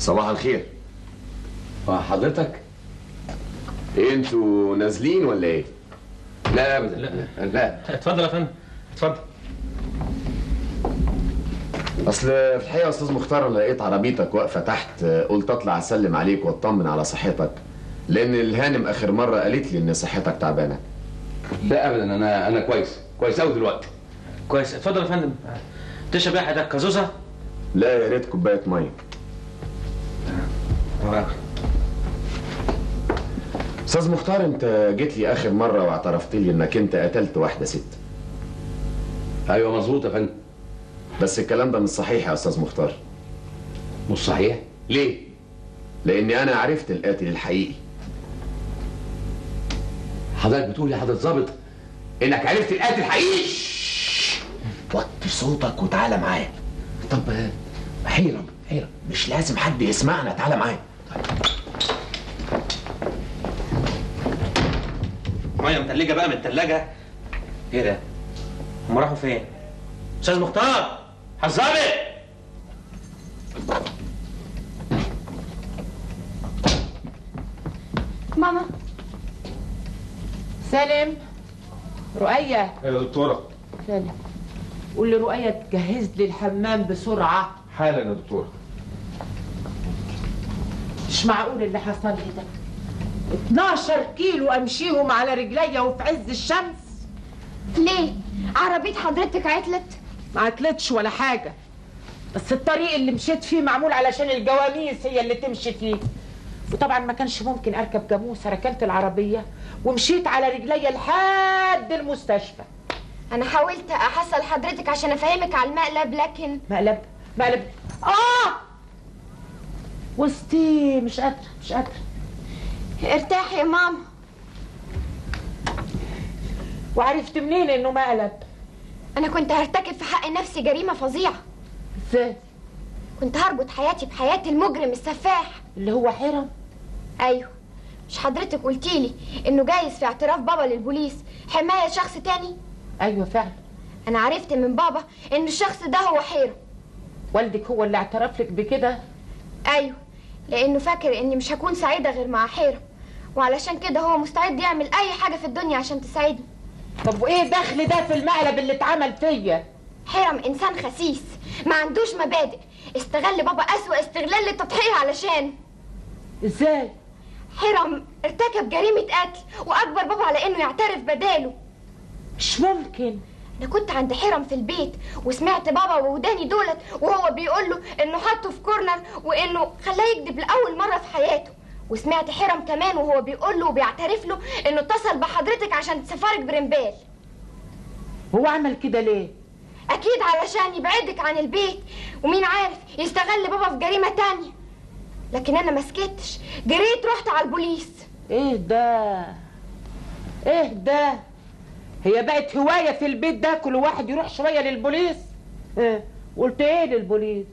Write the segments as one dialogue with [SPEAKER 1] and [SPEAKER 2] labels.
[SPEAKER 1] صباح الخير
[SPEAKER 2] حضرتك
[SPEAKER 1] ايه انتوا نازلين ولا ايه
[SPEAKER 2] لا ابدا لا لا
[SPEAKER 3] اتفضل يا فندم اتفضل
[SPEAKER 1] اصل في الحقيقه يا استاذ مختار انا لقيت عربيتك واقفه تحت قلت اطلع اسلم عليك واطمن على صحتك لان الهانم اخر مره قالت لي ان صحتك تعبانه
[SPEAKER 2] لا ابدا انا انا كويس كويس قوي دلوقتي
[SPEAKER 3] كويس اتفضل يا فندم تشرب ايه حضرتك كازوزه
[SPEAKER 1] لا يا ريت كوبايه ميه استاذ مختار انت جيت لي اخر مره واعترفت لي انك انت قتلت واحده ست
[SPEAKER 2] ايوه مظبوط يا فندم
[SPEAKER 1] بس الكلام ده مش صحيح يا استاذ مختار
[SPEAKER 2] مش صحيح ليه
[SPEAKER 1] لاني انا عرفت القاتل الحقيقي
[SPEAKER 2] حضرتك بتقول يا حضرة ظابط انك عرفت القاتل الحقيقي
[SPEAKER 1] وطي صوتك وتعالى معايا
[SPEAKER 2] طب حيرم حيرم
[SPEAKER 1] مش لازم حد يسمعنا تعالى معايا
[SPEAKER 3] ميه متلجه بقى من التلاجه ايه ده هم راحوا فين استاذ مختار حزابي
[SPEAKER 4] ماما
[SPEAKER 5] سالم رؤية
[SPEAKER 6] يا دكتورة
[SPEAKER 5] سالم قول لرؤية تجهز لي الحمام بسرعة
[SPEAKER 6] حالا يا دكتورة
[SPEAKER 5] مش معقول اللي حصل لي ده 12 كيلو امشيهم على رجليا وفي عز الشمس
[SPEAKER 4] ليه عربية حضرتك عطلت
[SPEAKER 5] ما عطلتش ولا حاجة بس الطريق اللي مشيت فيه معمول علشان الجواميس هي اللي تمشي فيه وطبعا ما كانش ممكن اركب جاموسه ركنت العربيه ومشيت على رجليا لحد المستشفى
[SPEAKER 4] انا حاولت احصل حضرتك عشان افهمك على المقلب لكن
[SPEAKER 5] مقلب مقلب اه وسطي مش قادره مش قادره
[SPEAKER 4] ارتاحي يا ماما
[SPEAKER 5] وعرفت منين انه مقلب
[SPEAKER 4] انا كنت هرتكب في حق نفسي جريمه فظيعه
[SPEAKER 5] ازاي
[SPEAKER 4] كنت هربط حياتي بحياه المجرم السفاح
[SPEAKER 5] اللي هو حرم
[SPEAKER 4] ايوه مش حضرتك قلتيلي انه جايز في اعتراف بابا للبوليس حمايه شخص تاني
[SPEAKER 5] ايوه فعلا
[SPEAKER 4] انا عرفت من بابا ان الشخص ده هو حيرم
[SPEAKER 5] والدك هو اللي اعترف لك بكده
[SPEAKER 4] ايوه لانه فاكر اني مش هكون سعيده غير مع حيرم وعلشان كده هو مستعد يعمل اي حاجه في الدنيا عشان تساعدني
[SPEAKER 5] طب وايه دخل ده في المقلب اللي اتعمل فيا
[SPEAKER 4] حيرم انسان خسيس ما عندوش مبادئ استغل بابا اسوأ استغلال للتضحيه علشان
[SPEAKER 5] ازاي
[SPEAKER 4] حيرم ارتكب جريمه قتل واجبر بابا على انه يعترف بداله
[SPEAKER 5] مش ممكن
[SPEAKER 4] انا كنت عند حيرم في البيت وسمعت بابا ووداني دولت وهو بيقول له انه حطه في كورنر وانه خلاه يكذب لاول مره في حياته وسمعت حيرم كمان وهو بيقول له وبيعترف له انه اتصل بحضرتك عشان تسافرك برمبال
[SPEAKER 5] هو عمل كده ليه
[SPEAKER 4] اكيد علشان يبعدك عن البيت ومين عارف يستغل بابا في جريمه تانية لكن انا ما سكتش جريت رحت على البوليس
[SPEAKER 5] ايه ده ايه ده هي بقت هواية في البيت ده كل واحد يروح شوية للبوليس ايه قلت ايه للبوليس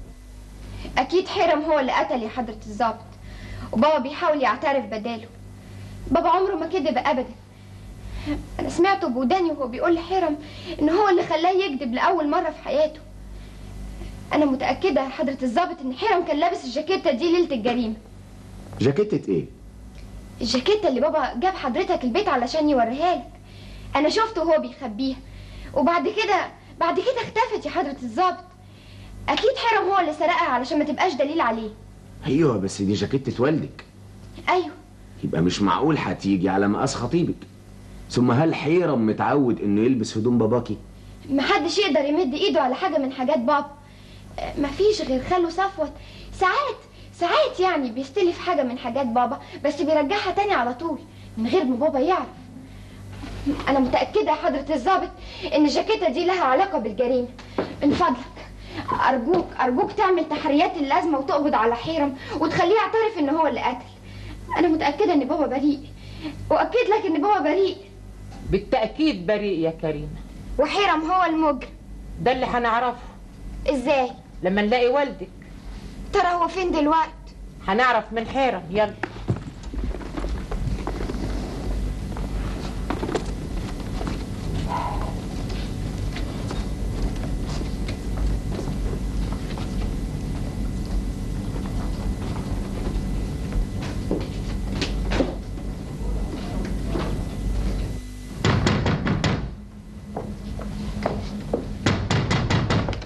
[SPEAKER 4] اكيد حيرم هو اللي قتل يا حضره الضابط وبابا بيحاول يعترف بداله بابا عمره ما كذب ابدا انا سمعته بوداني وهو بيقول لحيرم ان هو اللي خلاه يكذب لاول مره في حياته انا متاكده يا حضره الضابط ان حيرم كان لابس الجاكيته دي ليله الجريمه
[SPEAKER 1] جاكيتة ايه
[SPEAKER 4] الجاكيته اللي بابا جاب حضرتك البيت علشان يوريها لك انا شفته وهو بيخبيها وبعد كده بعد كده اختفت يا حضره الضابط اكيد حرم هو اللي سرقها علشان ما تبقاش دليل عليه
[SPEAKER 1] ايوه بس دي جاكيتة والدك
[SPEAKER 4] ايوه
[SPEAKER 1] يبقى مش معقول هتيجي على مقاس خطيبك ثم هل حيرم متعود انه يلبس هدوم باباكي
[SPEAKER 4] محدش يقدر يمد ايده على حاجه من حاجات بابا آه، مفيش غير خاله صفوت ساعات ساعات يعني بيستلف حاجه من حاجات بابا بس بيرجعها تاني على طول من غير ما بابا يعرف انا متاكده يا حضره الضابط ان الجاكيته دي لها علاقه بالجريمه من فضلك ارجوك ارجوك تعمل تحريات اللازمه وتقبض على حيرم وتخليه يعترف ان هو اللي قتل انا متاكده ان بابا بريء واكد لك ان بابا بريء
[SPEAKER 5] بالتأكيد بريء يا كريمة
[SPEAKER 4] وحيرم هو المجرم
[SPEAKER 5] ده اللي هنعرفه
[SPEAKER 4] ازاي
[SPEAKER 5] لما نلاقي والدك
[SPEAKER 4] ترى هو فين دلوقتي
[SPEAKER 5] هنعرف من حيرم يلا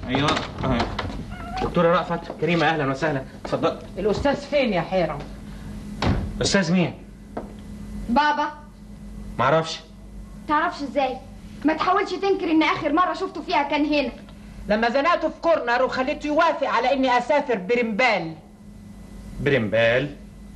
[SPEAKER 3] ايوه آه. دكتوره رأفت كريمه اهلا وسهلا اتفضل
[SPEAKER 5] الاستاذ فين يا حيرم
[SPEAKER 3] استاذ مين
[SPEAKER 4] بابا
[SPEAKER 3] معرفش
[SPEAKER 4] تعرفش ازاي ما تحاولش تنكر ان اخر مره شفته فيها كان هنا
[SPEAKER 5] لما زنقته في كورنر وخليته يوافق على اني اسافر برمبال
[SPEAKER 3] برمبال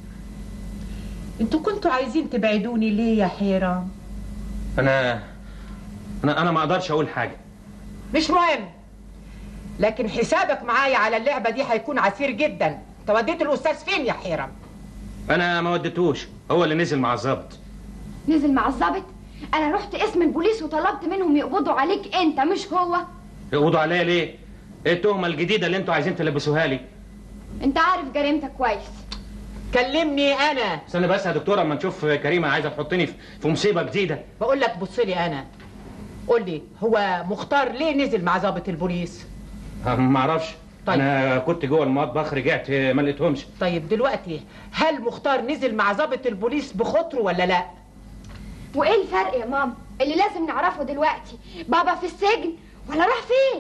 [SPEAKER 5] انتوا كنتوا عايزين تبعدوني ليه يا حيرم
[SPEAKER 3] انا انا انا ما اقدرش اقول حاجه
[SPEAKER 5] مش مهم لكن حسابك معايا على اللعبه دي هيكون عسير جدا انت وديت الاستاذ فين يا حيرم
[SPEAKER 3] انا ما وديتوش هو اللي نزل مع الظابط
[SPEAKER 4] نزل مع الضابط انا رحت اسم البوليس وطلبت منهم يقبضوا عليك انت مش هو
[SPEAKER 3] يقبضوا عليا ليه ايه التهمه الجديده اللي انتوا عايزين تلبسوها لي
[SPEAKER 4] انت عارف جريمتك كويس
[SPEAKER 5] كلمني انا
[SPEAKER 3] استنى بس يا دكتوره اما نشوف كريمه عايزه تحطني في في مصيبه جديده
[SPEAKER 5] بقول لك بص لي انا قول لي هو مختار ليه نزل مع ضابط البوليس
[SPEAKER 3] ما اعرفش
[SPEAKER 5] طيب.
[SPEAKER 3] انا كنت جوه المطبخ رجعت ما لقيتهمش
[SPEAKER 5] طيب دلوقتي هل مختار نزل مع ضابط البوليس بخطره ولا لا
[SPEAKER 4] وايه الفرق يا ماما اللي لازم نعرفه دلوقتي بابا في السجن ولا راح فين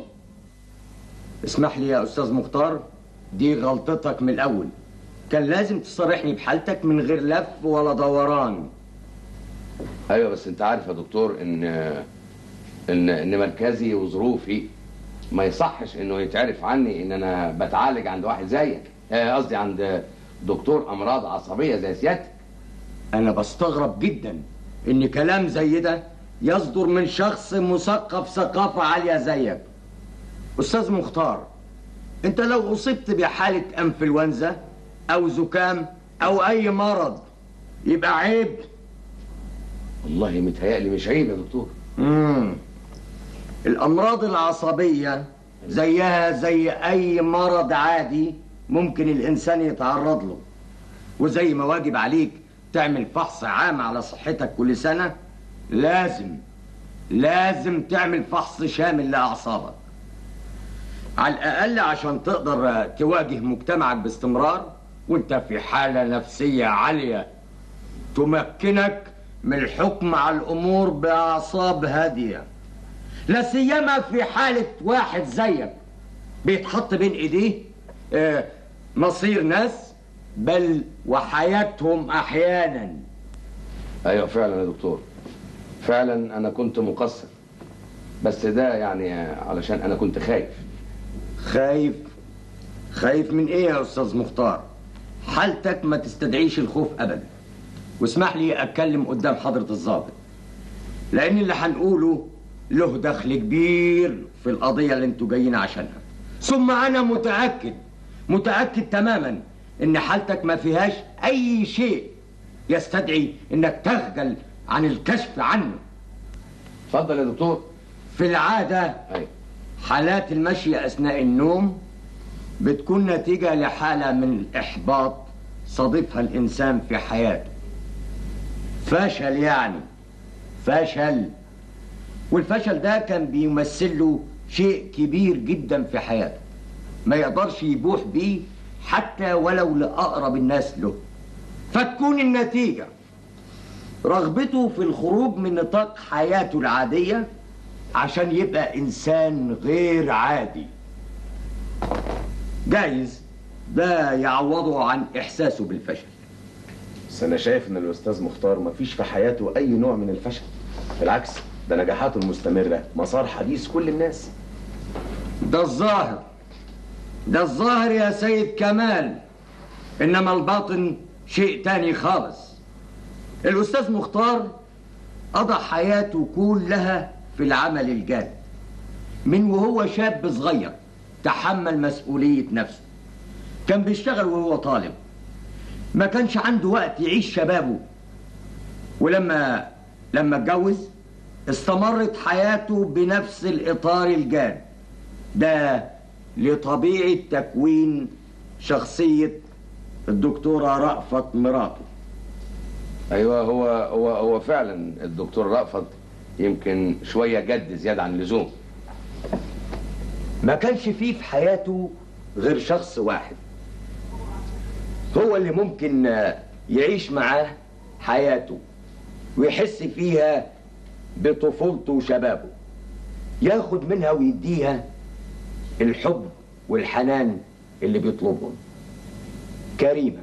[SPEAKER 6] اسمح لي يا استاذ مختار دي غلطتك من الاول كان لازم تصارحني بحالتك من غير لف ولا دوران
[SPEAKER 2] ايوه بس انت عارف يا دكتور ان ان ان مركزي وظروفي ما يصحش انه يتعرف عني ان انا بتعالج عند واحد زيك آه، قصدي عند دكتور امراض عصبيه زي سيادتك
[SPEAKER 6] انا بستغرب جدا ان كلام زي ده يصدر من شخص مثقف ثقافة عالية زيك استاذ مختار انت لو اصبت بحالة انفلونزا او زكام او اي مرض يبقى عيب
[SPEAKER 2] والله متهيألي مش عيب يا دكتور
[SPEAKER 6] مم. الأمراض العصبية زيها زي أي مرض عادي ممكن الإنسان يتعرض له وزي ما واجب عليك تعمل فحص عام على صحتك كل سنة لازم لازم تعمل فحص شامل لأعصابك على الأقل عشان تقدر تواجه مجتمعك باستمرار وانت في حالة نفسية عالية تمكنك من الحكم على الأمور بأعصاب هادية لا سيما في حالة واحد زيك بيتحط بين ايديه آه، مصير ناس بل وحياتهم احيانا
[SPEAKER 2] ايوه فعلا يا دكتور فعلا انا كنت مقصر بس ده يعني علشان انا كنت خايف
[SPEAKER 6] خايف خايف من ايه يا استاذ مختار حالتك ما تستدعيش الخوف ابدا واسمح لي اتكلم قدام حضرة الضابط لان اللي هنقوله له دخل كبير في القضية اللي انتوا جايين عشانها ثم انا متأكد متأكد تماما ان حالتك ما فيهاش اي شيء يستدعي انك تخجل عن الكشف عنه
[SPEAKER 2] اتفضل يا دكتور
[SPEAKER 6] في العادة
[SPEAKER 2] ايوه
[SPEAKER 6] حالات المشي أثناء النوم بتكون نتيجة لحالة من الإحباط صادفها الإنسان في حياته فشل يعني فشل والفشل ده كان بيمثل له شيء كبير جدا في حياته ما يقدرش يبوح بيه حتى ولو لأقرب الناس له فتكون النتيجة رغبته في الخروج من نطاق حياته العادية عشان يبقى إنسان غير عادي جايز ده يعوضه عن إحساسه بالفشل
[SPEAKER 1] بس انا شايف ان الاستاذ مختار ما فيش في حياته اي نوع من الفشل بالعكس ده نجاحاته المستمره مسار حديث كل الناس
[SPEAKER 6] ده الظاهر ده الظاهر يا سيد كمال إنما الباطن شيء تاني خالص الأستاذ مختار قضى حياته كلها في العمل الجاد من وهو شاب صغير تحمل مسؤولية نفسه كان بيشتغل وهو طالب ما كانش عنده وقت يعيش شبابه ولما لما اتجوز استمرت حياته بنفس الإطار الجاد ده لطبيعة تكوين شخصية الدكتورة رأفت مراته
[SPEAKER 2] ايوه هو هو هو فعلا الدكتور رأفت يمكن شويه جد زياده عن اللزوم
[SPEAKER 6] ما كانش فيه في حياته غير شخص واحد هو اللي ممكن آه، يعيش معاه حياته ويحس فيها بطفولته وشبابه ياخد منها ويديها الحب والحنان اللي بيطلبهم كريمة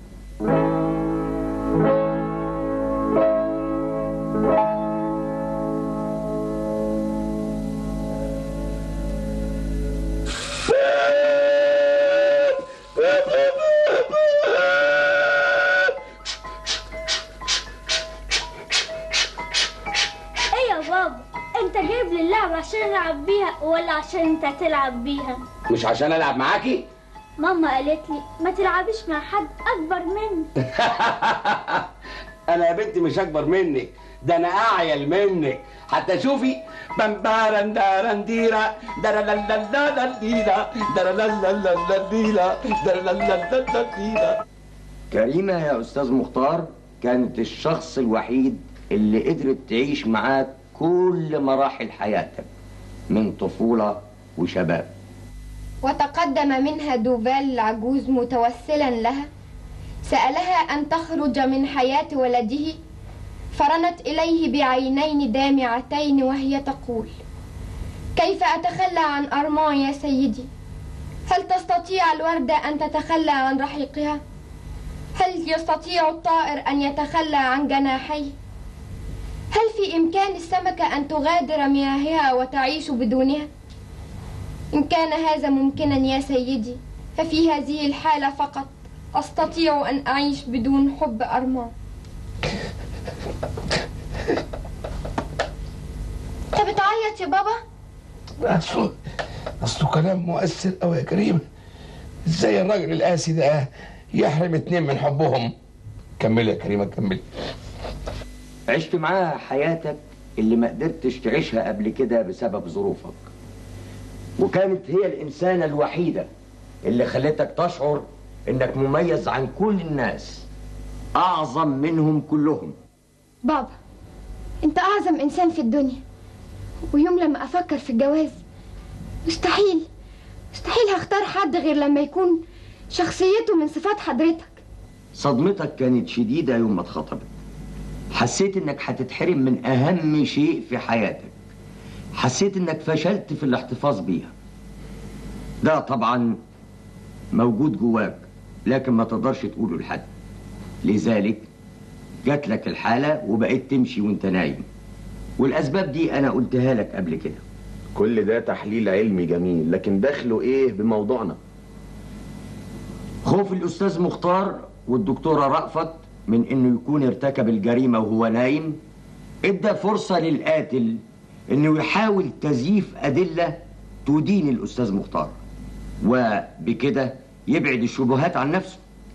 [SPEAKER 7] ايه يا بابا انت جايب لي اللعبة عشان العب بيها ولا عشان انت تلعب بيها
[SPEAKER 2] مش عشان العب معاكي
[SPEAKER 7] ماما قالت لي ما تلعبيش مع حد اكبر منك
[SPEAKER 2] انا يا بنتي مش اكبر منك ده انا اعيل منك حتى شوفي بمبارن دارن ديرا درللللللديرا درلللللديرا درلللللديرا
[SPEAKER 6] كريمة يا أستاذ مختار كانت الشخص الوحيد اللي قدرت تعيش معاك كل مراحل حياتك من طفولة وشباب
[SPEAKER 4] وتقدم منها دوفال العجوز متوسلا لها سألها أن تخرج من حياة ولده فرنت إليه بعينين دامعتين وهي تقول كيف أتخلى عن أرمان يا سيدي هل تستطيع الوردة أن تتخلى عن رحيقها هل يستطيع الطائر أن يتخلى عن جناحيه هل في إمكان السمكة أن تغادر مياهها وتعيش بدونها إن كان هذا ممكنا يا سيدي ففي هذه الحالة فقط أستطيع أن أعيش بدون حب أرمان أنت بتعيط يا بابا؟
[SPEAKER 8] اصله اصله كلام مؤثر قوي يا كريم ازاي الراجل القاسي ده يحرم اتنين من حبهم كمل يا كريمه كمل
[SPEAKER 6] عشت معاها حياتك اللي ما قدرتش تعيشها قبل كده بسبب ظروفك وكانت هي الإنسانة الوحيدة اللي خلتك تشعر إنك مميز عن كل الناس أعظم منهم كلهم
[SPEAKER 4] بابا أنت أعظم إنسان في الدنيا ويوم لما أفكر في الجواز مستحيل مستحيل هختار حد غير لما يكون شخصيته من صفات حضرتك
[SPEAKER 6] صدمتك كانت شديدة يوم ما اتخطبت حسيت انك هتتحرم من اهم شيء في حياتك حسيت انك فشلت في الاحتفاظ بيها ده طبعا موجود جواك لكن ما تقدرش تقوله لحد لذلك جات لك الحالة وبقيت تمشي وانت نايم والاسباب دي انا قلتها لك قبل كده
[SPEAKER 1] كل ده تحليل علمي جميل لكن دخله ايه بموضوعنا
[SPEAKER 6] خوف الأستاذ مختار والدكتورة رأفت من إنه يكون ارتكب الجريمة وهو نايم ادى فرصة للقاتل إنه يحاول تزييف أدلة تدين الأستاذ مختار وبكده يبعد الشبهات عن نفسه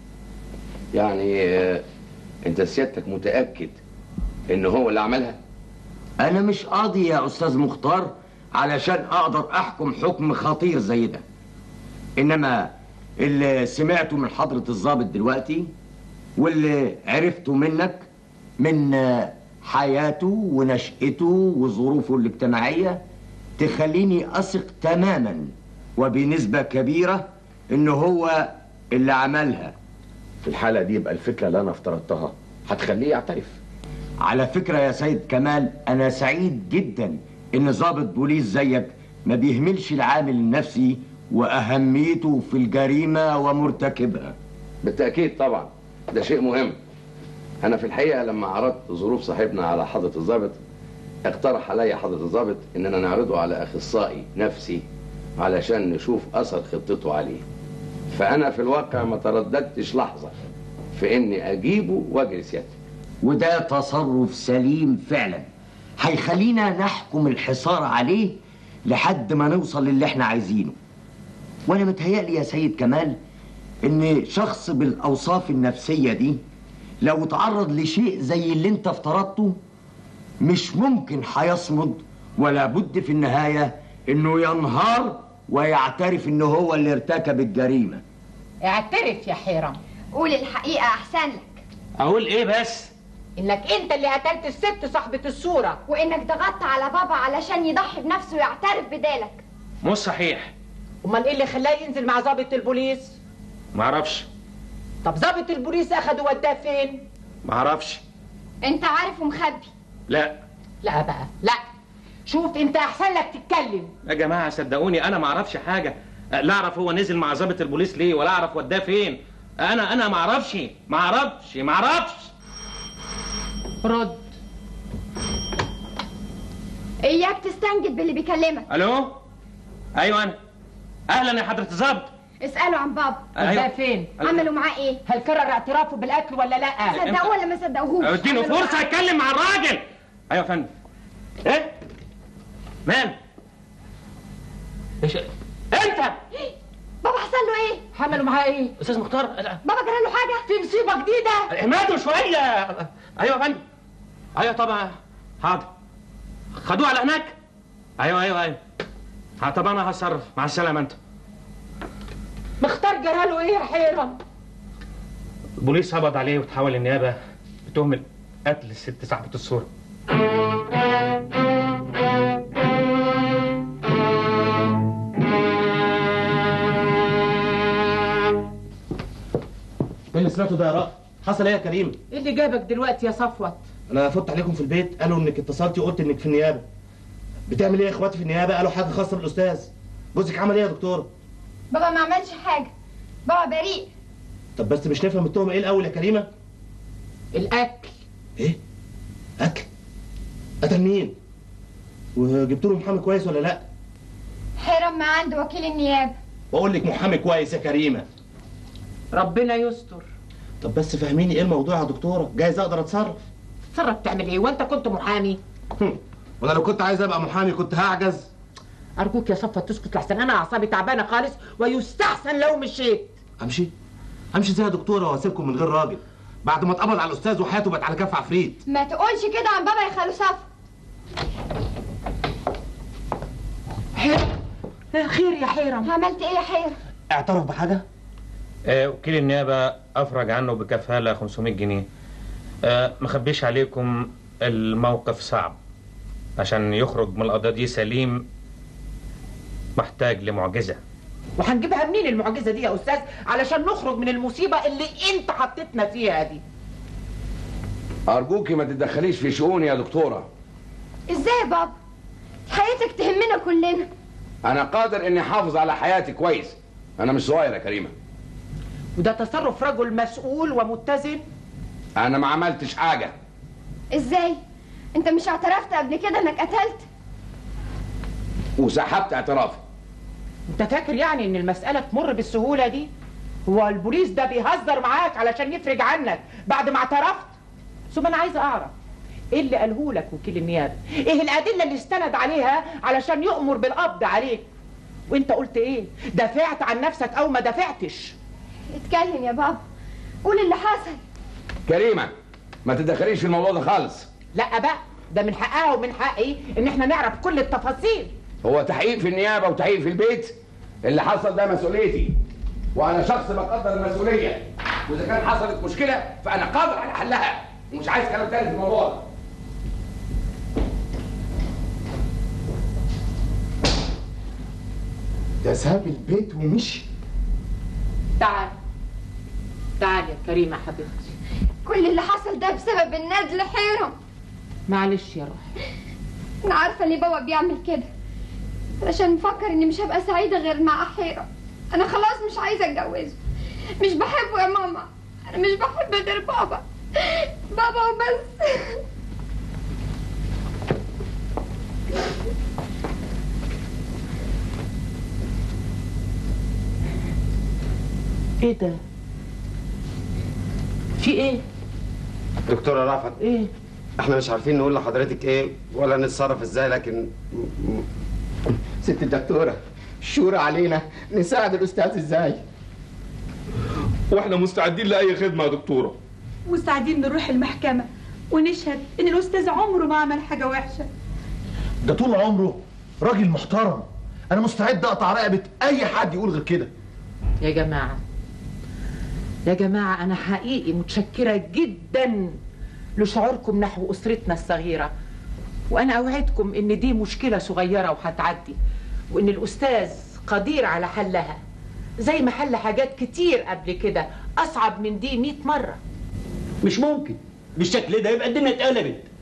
[SPEAKER 2] يعني آه، انت سيادتك متاكد ان هو اللي عملها
[SPEAKER 6] أنا مش قاضي يا أستاذ مختار علشان أقدر أحكم حكم خطير زي ده إنما اللي سمعته من حضرة الضابط دلوقتي واللي عرفته منك من آه، حياته ونشأته وظروفه الاجتماعية تخليني أثق تماما وبنسبة كبيرة إن هو اللي عملها
[SPEAKER 1] في الحالة دي يبقى الفكرة اللي أنا افترضتها هتخليه يعترف
[SPEAKER 6] على فكرة يا سيد كمال أنا سعيد جدا إن ضابط بوليس زيك ما بيهملش العامل النفسي وأهميته في الجريمة ومرتكبها
[SPEAKER 2] بالتاكيد طبعا ده شيء مهم انا في الحقيقه لما عرضت ظروف صاحبنا على حضره الضابط اقترح علي حضره الضابط اننا نعرضه على اخصائي نفسي علشان نشوف اثر خطته عليه فانا في الواقع ما ترددتش لحظه في اني اجيبه واجري سيادتك
[SPEAKER 6] وده تصرف سليم فعلا هيخلينا نحكم الحصار عليه لحد ما نوصل للي احنا عايزينه وانا متهيألي يا سيد كمال ان شخص بالاوصاف النفسية دي لو تعرض لشيء زي اللي انت افترضته مش ممكن هيصمد ولا بد في النهاية انه ينهار ويعترف انه هو اللي ارتكب الجريمة
[SPEAKER 5] اعترف يا حيرم
[SPEAKER 4] قول الحقيقة أحسن لك
[SPEAKER 3] اقول ايه بس
[SPEAKER 5] انك انت اللي قتلت الست صاحبة الصورة
[SPEAKER 4] وإنك ضغطت على بابا علشان يضحي بنفسه ويعترف بدالك
[SPEAKER 3] مش صحيح
[SPEAKER 5] امال ايه اللي خلاه ينزل مع ضابط البوليس
[SPEAKER 3] معرفش
[SPEAKER 5] طب ضابط البوليس اخده وداه فين
[SPEAKER 3] معرفش
[SPEAKER 4] أنت عارف ومخبي
[SPEAKER 3] لا
[SPEAKER 5] لا بقى لا شوف انت احسن لك تتكلم
[SPEAKER 3] يا جماعه صدقوني انا ما اعرفش حاجه لا اعرف هو نزل مع ضابط البوليس ليه ولا اعرف وداه فين انا انا ما اعرفش ما اعرفش ما اعرفش
[SPEAKER 5] رد
[SPEAKER 4] اياك تستنجد باللي بيكلمك
[SPEAKER 3] الو ايوه انا اهلا يا حضره الظابط
[SPEAKER 4] اسأله عن بابا
[SPEAKER 5] ده فين
[SPEAKER 4] عملوا معاه ايه
[SPEAKER 5] هل كرر اعترافه بالاكل ولا لا
[SPEAKER 4] صدقوه ولا ما صدقوهوش
[SPEAKER 3] اديله
[SPEAKER 4] عملوا
[SPEAKER 3] فرصه
[SPEAKER 4] معاه-
[SPEAKER 3] يتكلم مع الراجل ايوه يا فندم ايه مال ايش انت
[SPEAKER 4] بابا حصل له ايه
[SPEAKER 5] عملوا معاه ايه
[SPEAKER 3] استاذ مختار
[SPEAKER 4] بابا جرى له حاجه
[SPEAKER 5] في مصيبه جديده
[SPEAKER 3] اهماته شويه ايوه يا فندم ايوه طبعا حاضر خدوه على هناك ايوه ايوه ايوه ها طب انا هتصرف مع السلامه انت
[SPEAKER 5] مختار جرى له ايه يا حيرم
[SPEAKER 3] البوليس قبض عليه وتحول النيابه بتهمه قتل الست صاحبه الصوره
[SPEAKER 9] ايه اللي سمعته ده يا رأى؟ حصل ايه يا كريم؟
[SPEAKER 5] ايه اللي جابك دلوقتي يا صفوت
[SPEAKER 9] انا فت عليكم في البيت قالوا انك اتصلتي وقلت انك في النيابه. بتعمل ايه يا اخواتي في النيابه؟ قالوا حاجه خاصه بالاستاذ. جوزك عمل ايه يا دكتور؟
[SPEAKER 4] بابا ما عملش حاجه بابا بريء
[SPEAKER 9] طب بس مش نفهم التهمه ايه الاول يا كريمه؟
[SPEAKER 5] الاكل
[SPEAKER 9] ايه؟ اكل؟ قتل مين؟ وجبت له محامي كويس ولا لا؟
[SPEAKER 4] حرم ما عند وكيل النيابه
[SPEAKER 9] بقول لك محامي كويس يا كريمه.
[SPEAKER 5] ربنا يستر
[SPEAKER 9] طب بس فهميني ايه الموضوع يا دكتوره؟ جايز اقدر اتصرف.
[SPEAKER 5] تصرف تعمل ايه وانت كنت محامي
[SPEAKER 9] هم. وانا لو كنت عايز ابقى محامي كنت هعجز.
[SPEAKER 5] ارجوك يا صفوت تسكت لحسن انا اعصابي تعبانه خالص ويستحسن لو مشيت
[SPEAKER 9] امشي؟ امشي ازاي يا دكتوره واسيبكم من غير راجل؟ بعد ما اتقبض على الاستاذ وحياته بقت على كف عفريت.
[SPEAKER 4] ما تقولش كده عن بابا يا خالو صفا
[SPEAKER 5] حيرم خير يا حيرم
[SPEAKER 4] عملت ايه يا حيرة
[SPEAKER 9] اعترف بحاجه؟
[SPEAKER 3] آه، وكيل النيابة أفرج عنه بكفالة 500 جنيه آه، مخبيش عليكم الموقف صعب عشان يخرج من القضية دي سليم محتاج لمعجزة
[SPEAKER 5] وهنجيبها منين المعجزه دي يا استاذ علشان نخرج من المصيبه اللي انت حطيتنا فيها دي
[SPEAKER 2] أرجوكي ما تتدخليش في شؤوني يا دكتورة
[SPEAKER 4] ازاي يا بابا حياتك تهمنا كلنا
[SPEAKER 2] أنا قادر إني أحافظ على حياتي كويس أنا مش صغير يا كريمة
[SPEAKER 5] وده تصرف رجل مسؤول ومتزن
[SPEAKER 2] أنا ما عملتش حاجة
[SPEAKER 4] ازاي انت مش اعترفت قبل كده انك قتلت
[SPEAKER 2] وسحبت اعترافي
[SPEAKER 5] انت فاكر يعني ان المساله تمر بالسهوله دي هو البوليس ده بيهزر معاك علشان يفرج عنك بعد ما اعترفت ثم انا عايزه اعرف ايه اللي قاله لك وكيل النيابه ايه الادله اللي استند عليها علشان يؤمر بالقبض عليك وانت قلت ايه دافعت عن نفسك او ما دافعتش
[SPEAKER 4] اتكلم يا بابا قول اللي حصل
[SPEAKER 2] كريمة ما تتدخليش في الموضوع ده خالص
[SPEAKER 5] لا بقى ده من حقها ومن حقي ان احنا نعرف كل التفاصيل
[SPEAKER 2] هو تحقيق في النيابة وتحقيق في البيت اللي حصل ده مسؤوليتي وأنا شخص بقدر المسؤولية وإذا كان حصلت مشكلة فأنا قادر على حلها ومش عايز كلام تاني في الموضوع ده
[SPEAKER 8] ده ساب البيت ومشي
[SPEAKER 5] تعال تعال يا كريمه حبيبتي
[SPEAKER 4] كل اللي حصل ده بسبب الندل حيرة
[SPEAKER 5] معلش يا روحي
[SPEAKER 4] انا عارفه ليه بابا بيعمل كده علشان مفكر اني مش هبقى سعيده غير مع حيرة انا خلاص مش عايزه اتجوزه مش بحبه يا ماما انا مش بحب غير بابا بابا وبس
[SPEAKER 5] ايه ده في ايه
[SPEAKER 10] دكتورة رافت
[SPEAKER 5] ايه
[SPEAKER 10] احنا مش عارفين نقول لحضرتك ايه ولا نتصرف ازاي لكن
[SPEAKER 8] ست الدكتورة الشورى علينا نساعد الأستاذ إزاي
[SPEAKER 11] واحنا مستعدين لاي خدمه يا دكتوره
[SPEAKER 12] مستعدين نروح المحكمة ونشهد إن الأستاذ عمره ما عمل حاجة وحشة
[SPEAKER 9] ده طول عمره راجل محترم انا مستعد اقطع رقبه اي حد يقول غير كده
[SPEAKER 5] يا جماعة يا جماعة أنا حقيقي متشكرة جدا لشعوركم نحو أسرتنا الصغيرة وأنا أوعدكم إن دي مشكلة صغيرة وهتعدي وإن الأستاذ قدير على حلها زي ما حل حاجات كتير قبل كده أصعب من دي مئة مرة
[SPEAKER 13] مش ممكن بالشكل ده يبقى الدنيا اتقلبت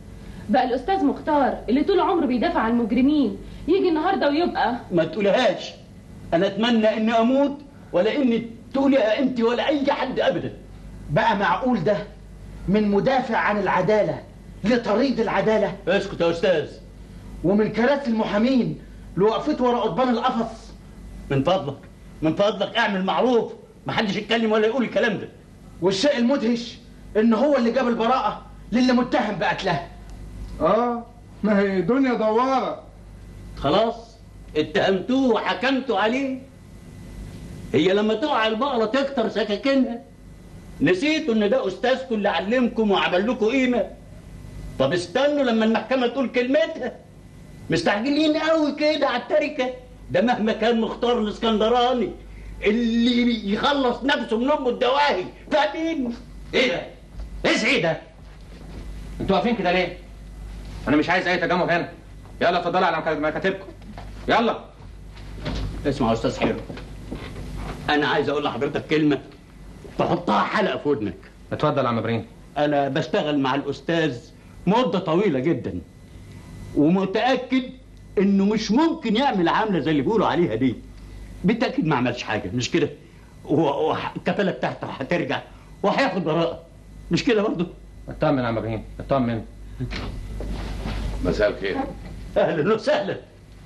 [SPEAKER 13] بقى الاستاذ مختار اللي طول عمره بيدافع عن المجرمين يجي النهارده ويبقى
[SPEAKER 14] ما تقولهاش انا اتمنى اني اموت ولا اني تقوليها انت ولا اي حد ابدا
[SPEAKER 9] بقى معقول ده من مدافع عن العدالة لطريد العدالة
[SPEAKER 14] اسكت يا استاذ
[SPEAKER 9] ومن كراسي المحامين لوقفته ورا قضبان القفص
[SPEAKER 14] من فضلك من فضلك اعمل معروف محدش يتكلم ولا يقول الكلام ده
[SPEAKER 9] والشيء المدهش ان هو اللي جاب البراءة للي متهم بقتلها
[SPEAKER 15] اه ما هي دنيا دوارة
[SPEAKER 14] خلاص اتهمتوه وحكمتوا عليه هي لما تقع البقرة تكتر سكاكينها نسيتوا ان ده استاذكم اللي علمكم وعمل لكم قيمة طب استنوا لما المحكمة تقول كلمتها مستعجلين قوي كده على التركة ده مهما كان مختار الاسكندراني اللي يخلص نفسه من امه الدواهي فاهمين
[SPEAKER 3] ايه ده؟ ايه ده؟ انتوا واقفين كده ليه؟ انا مش عايز اي تجمع هنا يلا اتفضلوا على مكاتبكم يلا
[SPEAKER 14] اسمع يا استاذ حلو انا عايز اقول لحضرتك كلمه تحطها حلقه في ودنك
[SPEAKER 3] اتفضل يا عم ابراهيم
[SPEAKER 14] انا بشتغل مع الاستاذ مده طويله جدا ومتاكد انه مش ممكن يعمل عامله زي اللي بيقولوا عليها دي بالتاكيد ما عملش حاجه مش كده و- والكفاله بتاعته هترجع وهياخد براءه مش كده برضه
[SPEAKER 3] اطمن يا عم ابراهيم اطمن
[SPEAKER 2] مساء الخير
[SPEAKER 14] اهلا وسهلا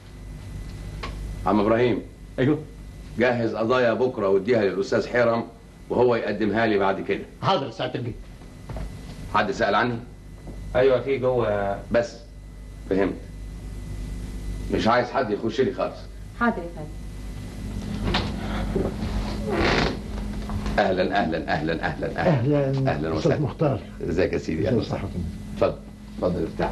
[SPEAKER 2] عم ابراهيم
[SPEAKER 14] ايوه
[SPEAKER 2] جهز قضايا بكره واديها للاستاذ حرم وهو يقدمها لي بعد كده
[SPEAKER 14] حاضر ساعه البيت
[SPEAKER 2] حد سال عني
[SPEAKER 3] ايوه في جوه
[SPEAKER 2] بس فهمت مش عايز حد يخش لي خالص
[SPEAKER 13] حاضر يا فندم
[SPEAKER 2] اهلا اهلا اهلا اهلا اهلا
[SPEAKER 16] اهلا
[SPEAKER 2] اهلا
[SPEAKER 16] استاذ
[SPEAKER 2] وسهلا
[SPEAKER 16] مختار
[SPEAKER 2] ازيك يا سيدي اهلا وسهلا اتفضل اتفضل ارتاح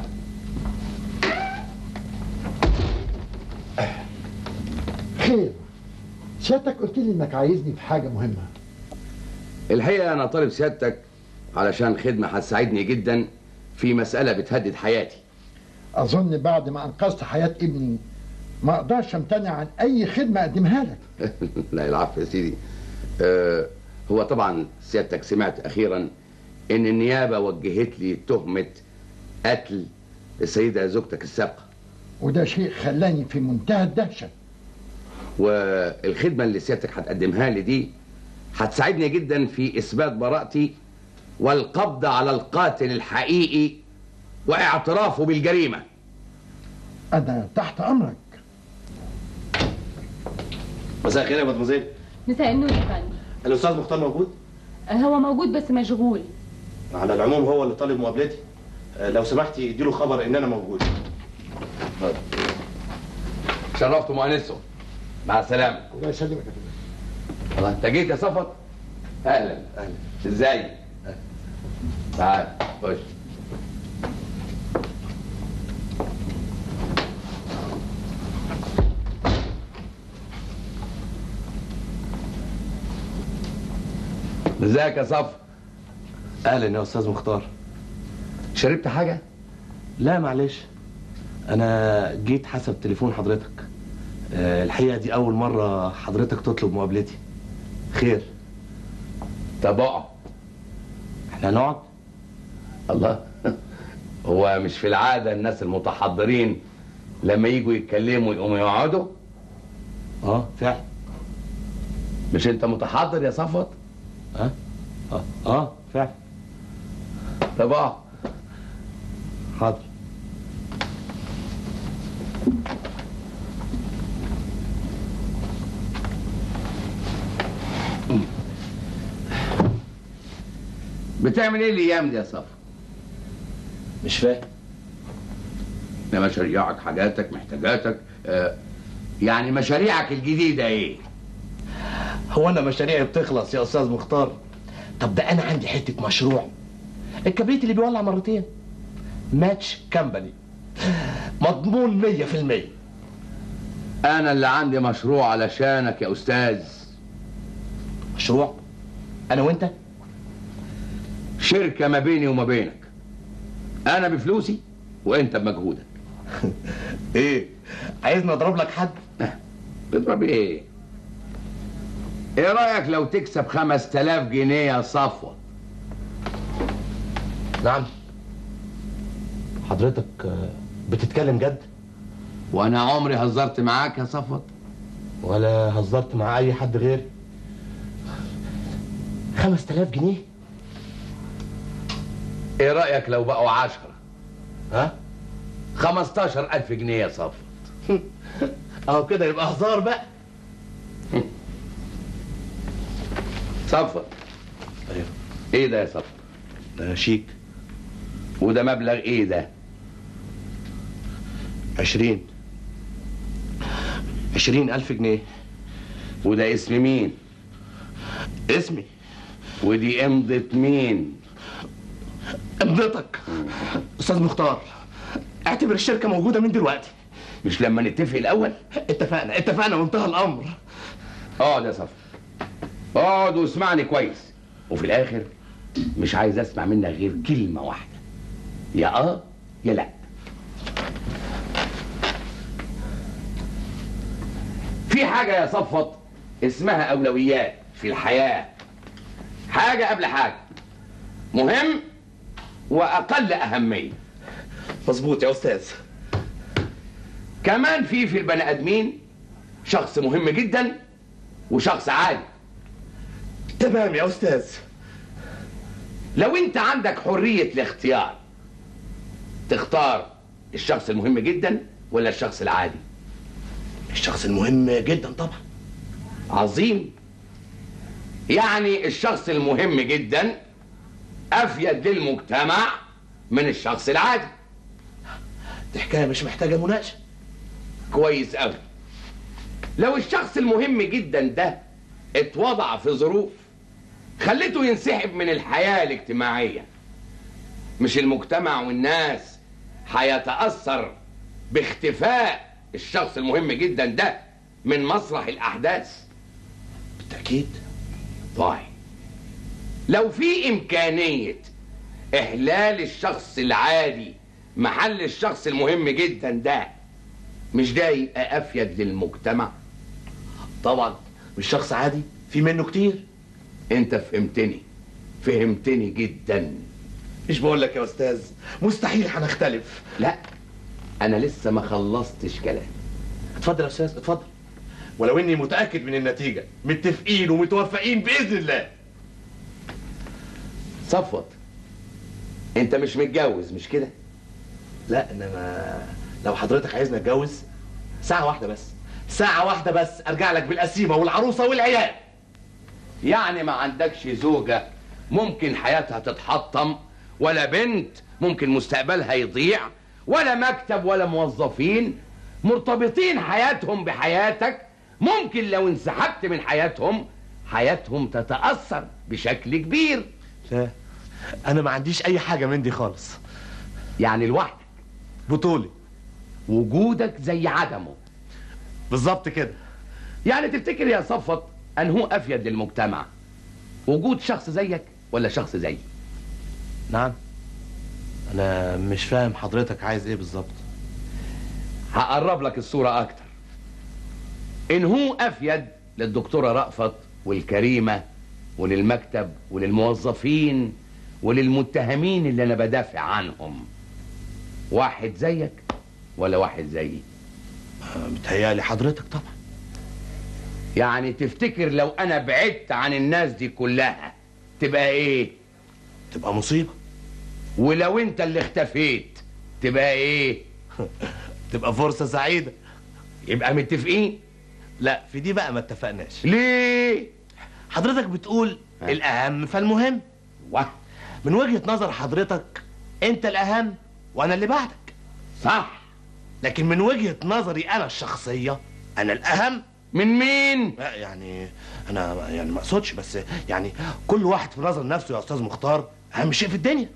[SPEAKER 16] خير سيادتك قلت لي انك عايزني في حاجه مهمه
[SPEAKER 2] الحقيقه انا طالب سيادتك علشان خدمه هتساعدني جدا في مساله بتهدد حياتي
[SPEAKER 16] اظن بعد ما انقذت حياه ابني ما اقدرش امتنع عن اي خدمه اقدمها لك
[SPEAKER 2] لا العفو يا سيدي آه هو طبعا سيادتك سمعت اخيرا ان النيابه وجهت لي تهمه قتل السيده زوجتك السابقه
[SPEAKER 16] وده شيء خلاني في منتهى الدهشه
[SPEAKER 2] والخدمه اللي سيادتك هتقدمها لي دي هتساعدني جدا في اثبات براءتي والقبض على القاتل الحقيقي واعترافه بالجريمه
[SPEAKER 16] انا تحت امرك
[SPEAKER 9] مساء الخير يا مدموزيل
[SPEAKER 13] مساء النور يا فندم
[SPEAKER 9] الاستاذ مختار موجود
[SPEAKER 13] هو موجود بس مشغول
[SPEAKER 9] على العموم هو اللي طالب مقابلتي آه، لو سمحتي اديله خبر ان انا موجود
[SPEAKER 2] شرفت مؤنسه مع السلامه
[SPEAKER 16] الله يسلمك يا فندم
[SPEAKER 2] الله انت جيت يا صفت اهلا اهلا ازاي تعال خش ازيك يا صف
[SPEAKER 9] اهلا يا استاذ مختار
[SPEAKER 2] شربت حاجه
[SPEAKER 9] لا معلش انا جيت حسب تليفون حضرتك آه، الحقيقه دي اول مره حضرتك تطلب مقابلتي خير
[SPEAKER 2] طب اقعد
[SPEAKER 9] احنا هنقعد
[SPEAKER 2] الله هو مش في العاده الناس المتحضرين لما يجوا يتكلموا يقوموا يقعدوا
[SPEAKER 9] اه فعلا
[SPEAKER 2] مش انت متحضر يا صفوت
[SPEAKER 9] اه اه اه فعلا
[SPEAKER 2] طب اقعد
[SPEAKER 9] حاضر
[SPEAKER 2] بتعمل ايه الايام دي يا صفوت
[SPEAKER 9] مش فاهم
[SPEAKER 2] ده مشاريعك حاجاتك محتاجاتك آه يعني مشاريعك الجديده ايه
[SPEAKER 9] هو انا مشاريعي بتخلص يا استاذ مختار طب ده انا عندي حته مشروع الكبريت اللي بيولع مرتين ماتش كامباني مضمون 100%
[SPEAKER 2] انا اللي عندي مشروع علشانك يا استاذ
[SPEAKER 9] مشروع انا وانت
[SPEAKER 2] شركه ما بيني وما بينك انا بفلوسي وانت بمجهودك
[SPEAKER 9] ايه عايزني اضرب لك حد
[SPEAKER 2] تضرب ايه ايه رايك لو تكسب 5000 جنيه يا صفوه
[SPEAKER 9] نعم حضرتك آه، بتتكلم جد
[SPEAKER 2] وانا عمري هزرت معاك يا صفوت
[SPEAKER 9] ولا هزرت مع اي حد غيري 5000 جنيه
[SPEAKER 2] ايه رايك لو بقوا عشرة
[SPEAKER 9] ها
[SPEAKER 2] 15000 جنيه يا صفوت
[SPEAKER 9] اهو كده يبقى هزار بقى
[SPEAKER 2] صفوت
[SPEAKER 9] ايوه
[SPEAKER 2] ايه ده يا صفوت
[SPEAKER 9] ده شيك
[SPEAKER 2] وده مبلغ ايه ده
[SPEAKER 9] 20 20 ألف جنيه
[SPEAKER 2] وده اسم مين
[SPEAKER 9] اسمي
[SPEAKER 2] ودي امضة مين
[SPEAKER 9] امضتك استاذ مختار اعتبر الشركه موجوده من دلوقتي
[SPEAKER 2] مش لما نتفق الاول
[SPEAKER 9] اتفقنا اتفقنا وانتهى الامر
[SPEAKER 2] اقعد يا صفوت اقعد واسمعني كويس وفي الاخر مش عايز اسمع منك غير كلمة واحدة يا اه يا لا في حاجة يا صفوت اسمها أولويات في الحياة حاجة قبل حاجة مهم وأقل أهمية
[SPEAKER 9] مظبوط يا أستاذ
[SPEAKER 2] كمان في في البني آدمين شخص مهم جدا وشخص عادي
[SPEAKER 9] تمام يا أستاذ
[SPEAKER 2] لو أنت عندك حرية الاختيار تختار الشخص المهم جدا ولا الشخص العادي
[SPEAKER 9] الشخص المهم جدا طبعا
[SPEAKER 2] عظيم يعني الشخص المهم جدا افيد للمجتمع من الشخص العادي
[SPEAKER 9] دي حكايه مش محتاجه مناقشه
[SPEAKER 2] كويس قوي لو الشخص المهم جدا ده اتوضع في ظروف خلته ينسحب من الحياه الاجتماعيه مش المجتمع والناس هيتاثر باختفاء الشخص المهم جدا ده من مسرح الاحداث
[SPEAKER 9] بالتاكيد
[SPEAKER 2] طيب لو في امكانيه احلال الشخص العادي محل الشخص المهم جدا ده مش ده يبقى افيد للمجتمع
[SPEAKER 9] طبعا مش شخص عادي في منه كتير
[SPEAKER 2] انت فهمتني فهمتني جدا
[SPEAKER 9] مش بقول لك يا استاذ مستحيل هنختلف
[SPEAKER 2] لا انا لسه ما خلصتش كلام
[SPEAKER 9] اتفضل يا استاذ اتفضل ولو اني متاكد من النتيجه متفقين ومتوافقين باذن الله
[SPEAKER 2] صفوت انت مش متجوز مش كده
[SPEAKER 9] لا انما لو حضرتك عايزني اتجوز ساعه واحده بس ساعه واحده بس ارجع لك بالقسيمه والعروسه والعيال
[SPEAKER 2] يعني ما عندكش زوجة ممكن حياتها تتحطم ولا بنت ممكن مستقبلها يضيع ولا مكتب ولا موظفين مرتبطين حياتهم بحياتك ممكن لو انسحبت من حياتهم حياتهم تتأثر بشكل كبير
[SPEAKER 9] لا انا ما عنديش اي حاجه من دي خالص
[SPEAKER 2] يعني لوحدك
[SPEAKER 9] بطولي
[SPEAKER 2] وجودك زي عدمه
[SPEAKER 9] بالظبط كده
[SPEAKER 2] يعني تفتكر يا صفت ان هو افيد للمجتمع وجود شخص زيك ولا شخص زيي
[SPEAKER 9] نعم انا مش فاهم حضرتك عايز ايه بالظبط
[SPEAKER 2] هقرب لك الصورة اكتر ان هو افيد للدكتورة رأفت والكريمة وللمكتب وللموظفين وللمتهمين اللي انا بدافع عنهم واحد زيك ولا واحد زيي
[SPEAKER 9] متهيألي حضرتك طبعا
[SPEAKER 2] يعني تفتكر لو انا بعدت عن الناس دي كلها تبقى ايه
[SPEAKER 9] تبقى مصيبة
[SPEAKER 2] ولو انت اللي اختفيت تبقى ايه
[SPEAKER 9] تبقى فرصة سعيدة
[SPEAKER 2] يبقى متفقين
[SPEAKER 9] لا في دي بقى ما اتفقناش
[SPEAKER 2] ليه
[SPEAKER 9] حضرتك بتقول الاهم فالمهم
[SPEAKER 2] واه
[SPEAKER 9] من وجهة نظر حضرتك انت الاهم وانا اللي بعدك
[SPEAKER 2] صح
[SPEAKER 9] لكن من وجهة نظري انا الشخصية انا الاهم
[SPEAKER 2] من مين
[SPEAKER 9] لا يعني انا يعني ما اقصدش بس يعني كل واحد في نظر نفسه يا استاذ مختار اهم شيء في الدنيا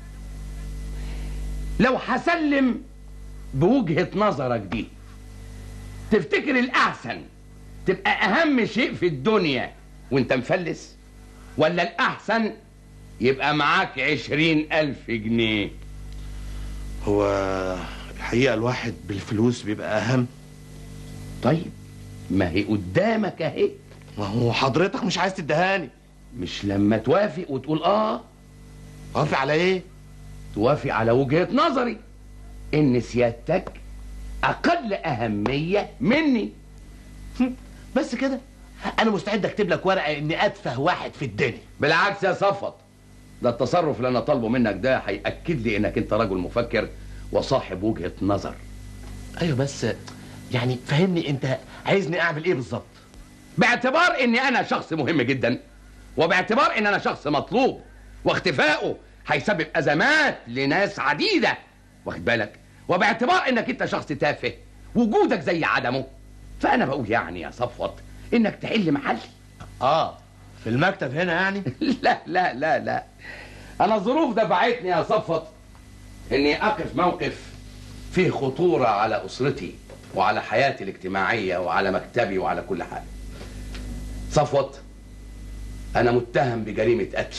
[SPEAKER 2] لو هسلم بوجهة نظرك دي تفتكر الأحسن تبقى أهم شيء في الدنيا وانت مفلس ولا الأحسن يبقى معاك عشرين ألف جنيه
[SPEAKER 9] هو الحقيقة الواحد بالفلوس بيبقى اهم
[SPEAKER 2] طيب ما هي قدامك اهي
[SPEAKER 9] ما هو حضرتك مش عايز تدهاني
[SPEAKER 2] مش لما توافق وتقول اه
[SPEAKER 9] وافق على ايه
[SPEAKER 2] توافق على وجهة نظري
[SPEAKER 8] ان سيادتك اقل اهميه مني
[SPEAKER 9] بس كده انا مستعد اكتب لك ورقه اني اتفه واحد في الدنيا
[SPEAKER 8] بالعكس يا صفت ده التصرف اللي انا طالبه منك ده هيأكد لي انك انت رجل مفكر وصاحب وجهة نظر
[SPEAKER 9] ايوه بس يعني فهمني انت عايزني اعمل ايه بالظبط
[SPEAKER 8] باعتبار اني انا شخص مهم جدا وباعتبار ان انا شخص مطلوب واختفائه هيسبب ازمات لناس عديده واخد بالك وباعتبار انك انت شخص تافه وجودك زي عدمه فانا بقول يعني يا صفوت انك تحل محلي
[SPEAKER 9] اه في المكتب هنا يعني
[SPEAKER 8] لا لا لا لا انا الظروف دفعتني يا صفوت اني اقف موقف فيه خطوره على اسرتي وعلى حياتي الاجتماعيه وعلى مكتبي وعلى كل حاجه صفوت انا متهم بجريمه قتل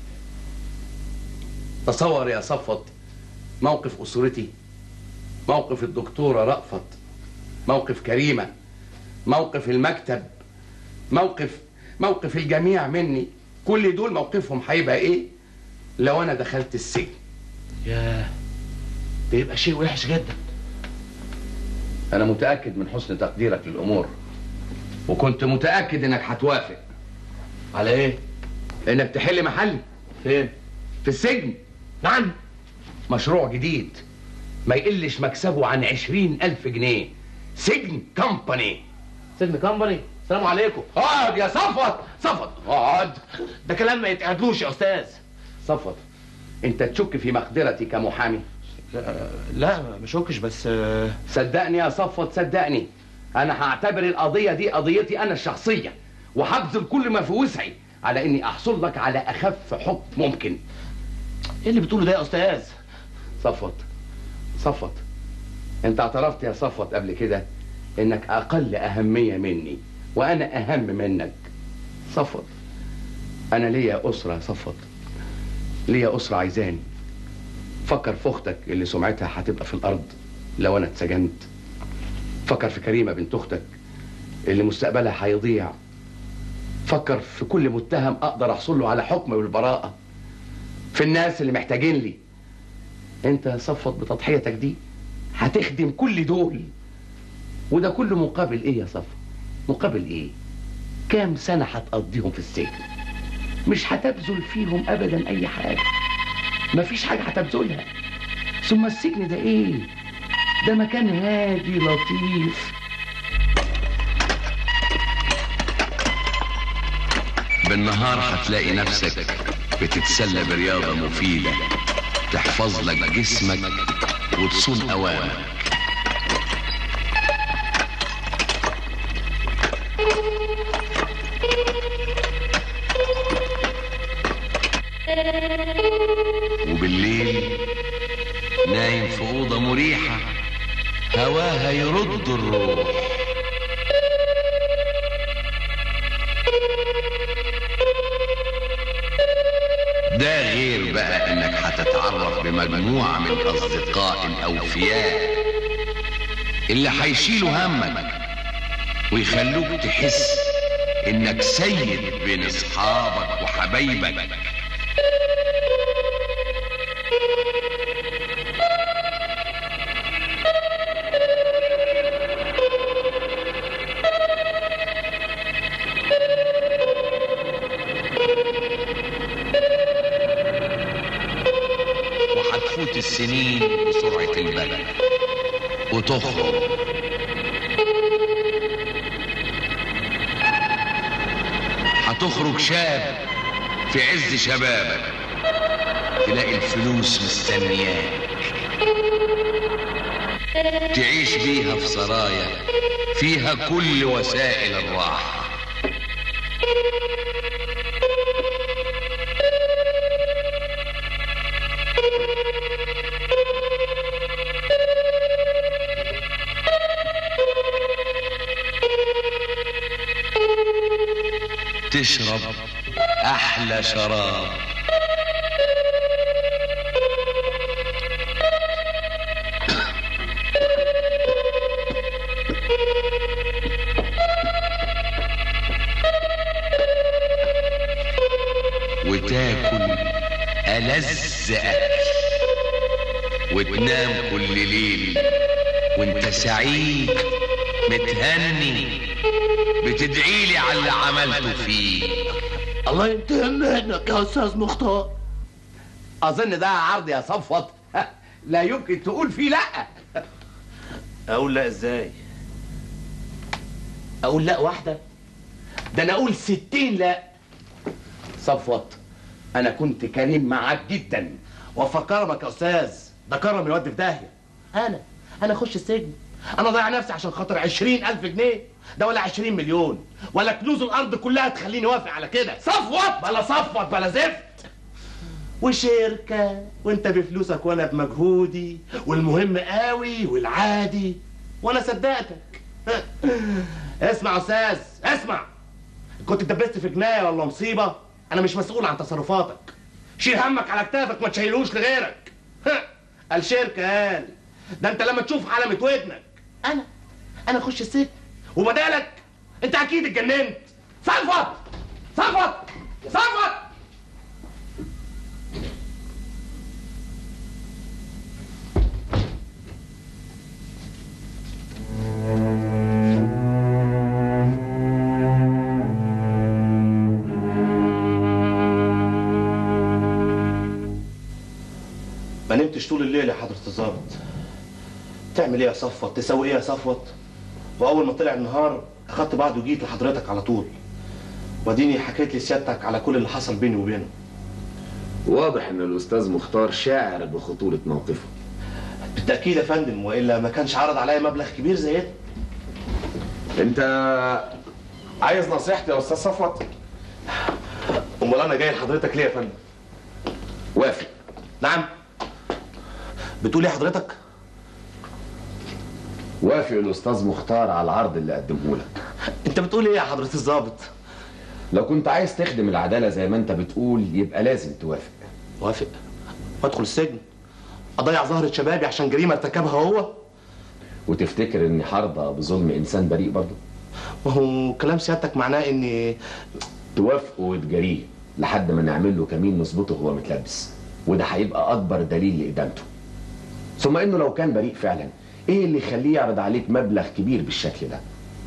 [SPEAKER 8] تصور يا صفوت موقف اسرتي موقف الدكتوره رأفت موقف كريمه موقف المكتب موقف موقف الجميع مني كل دول موقفهم هيبقى ايه لو انا دخلت السجن
[SPEAKER 9] ياه ده يبقى شيء وحش جدا
[SPEAKER 8] انا متاكد من حسن تقديرك للامور وكنت متاكد انك هتوافق
[SPEAKER 9] على ايه
[SPEAKER 8] انك تحل محلي
[SPEAKER 9] فين
[SPEAKER 8] في السجن نعم مشروع جديد ما يقلش مكسبه عن عشرين ألف جنيه سجن كمباني
[SPEAKER 9] سجن كمباني السلام عليكم
[SPEAKER 8] اقعد يا صفوت صفوت اقعد
[SPEAKER 9] ده كلام ما يتقعدلوش يا استاذ
[SPEAKER 8] صفوت انت تشك في مقدرتي كمحامي
[SPEAKER 9] لا ما شكش بس
[SPEAKER 8] صدقني يا صفوت صدقني انا هعتبر القضيه دي قضيتي انا الشخصيه وهبذل كل ما في وسعي على اني احصل لك على اخف حكم ممكن
[SPEAKER 9] ايه اللي بتقوله ده يا استاذ
[SPEAKER 8] صفوت صفوت انت اعترفت يا صفوت قبل كده انك اقل اهميه مني وانا اهم منك صفوت انا ليا اسره يا صفوت ليا اسره عايزاني فكر في اختك اللي سمعتها هتبقى في الارض لو انا اتسجنت فكر في كريمه بنت اختك اللي مستقبلها هيضيع فكر في كل متهم اقدر احصل له على حكم بالبراءه في الناس اللي محتاجين لي انت يا صفوت بتضحيتك دي هتخدم كل دول وده كله مقابل ايه يا صفوت مقابل ايه كام سنه هتقضيهم في السجن مش هتبذل فيهم ابدا اي حاجه مفيش حاجه هتبذلها ثم السجن ده ايه ده مكان هادي لطيف بالنهار هتلاقي نفسك بتتسلى برياضة مفيدة تحفظ لك جسمك وتصون أوامرك وبالليل نايم في أوضة مريحة هواها يرد الروح ده غير بقى انك هتتعرف بمجموعة من الاصدقاء الاوفياء اللي هيشيلوا همك ويخلوك تحس انك سيد بين اصحابك وحبايبك وهتفوت السنين بسرعة البرق وتخرج هتخرج شاب في عز شبابك تلاقي الفلوس مستنياك تعيش بيها في سرايا فيها كل وسائل الراحة تشرب أحلى شراب وتاكل ألذ أكل
[SPEAKER 17] وتنام كل ليل وانت سعيد متهني بتدعي لي على اللي عملته فيه
[SPEAKER 9] الله ينتهي منك يا استاذ مختار
[SPEAKER 8] اظن ده عرض يا صفوت لا يمكن تقول فيه لا
[SPEAKER 9] اقول لا ازاي اقول لا واحده ده انا اقول ستين لا
[SPEAKER 8] صفوت انا كنت كريم معاك جدا
[SPEAKER 9] وفر كرمك يا استاذ ده كرم يودي في داهيه انا انا اخش السجن انا ضيع نفسي عشان خاطر عشرين الف جنيه ده ولا عشرين مليون ولا كنوز الارض كلها تخليني وافق على كده صفوت بلا صفوت بلا زفت وشركة وانت بفلوسك وانا بمجهودي والمهم قوي والعادي وانا صدقتك اسمع يا استاذ اسمع كنت اتدبست في جنايه ولا مصيبه انا مش مسؤول عن تصرفاتك شيل همك على كتافك ما تشيلوش لغيرك قال شركه قال ده انت لما تشوف علامه ودنك انا انا اخش السجن وبدالك انت اكيد اتجننت صفوت صفوت صفوت ما نمتش طول الليل يا حضرة الظابط تعمل ايه يا صفوت تسوي ايه يا صفوت واول ما طلع النهار اخدت بعض وجيت لحضرتك على طول واديني حكيت لسيادتك على كل اللي حصل بيني وبينه
[SPEAKER 1] واضح ان الاستاذ مختار شاعر بخطورة موقفه
[SPEAKER 9] بالتاكيد يا فندم والا ما كانش عرض عليا مبلغ كبير زي ده
[SPEAKER 1] انت عايز نصيحتي يا استاذ صفوت
[SPEAKER 9] امال انا جاي لحضرتك ليه يا فندم
[SPEAKER 1] وافق
[SPEAKER 9] نعم بتقول ايه حضرتك
[SPEAKER 1] وافق الاستاذ مختار على العرض اللي قدمه لك
[SPEAKER 9] انت بتقول ايه يا حضرة الظابط
[SPEAKER 1] لو كنت عايز تخدم العدالة زي ما انت بتقول يبقى لازم توافق
[SPEAKER 9] وافق وادخل السجن اضيع زهرة شبابي عشان جريمة ارتكبها هو
[SPEAKER 1] وتفتكر اني حرضى بظلم انسان بريء برضه
[SPEAKER 9] وهو كلام سيادتك معناه اني
[SPEAKER 1] توافقه وتجاريه لحد ما نعمل له كمين نظبطه وهو متلبس وده هيبقى اكبر دليل لادانته ثم انه لو كان بريء فعلا ايه اللي يخليه يعرض عليك مبلغ كبير بالشكل ده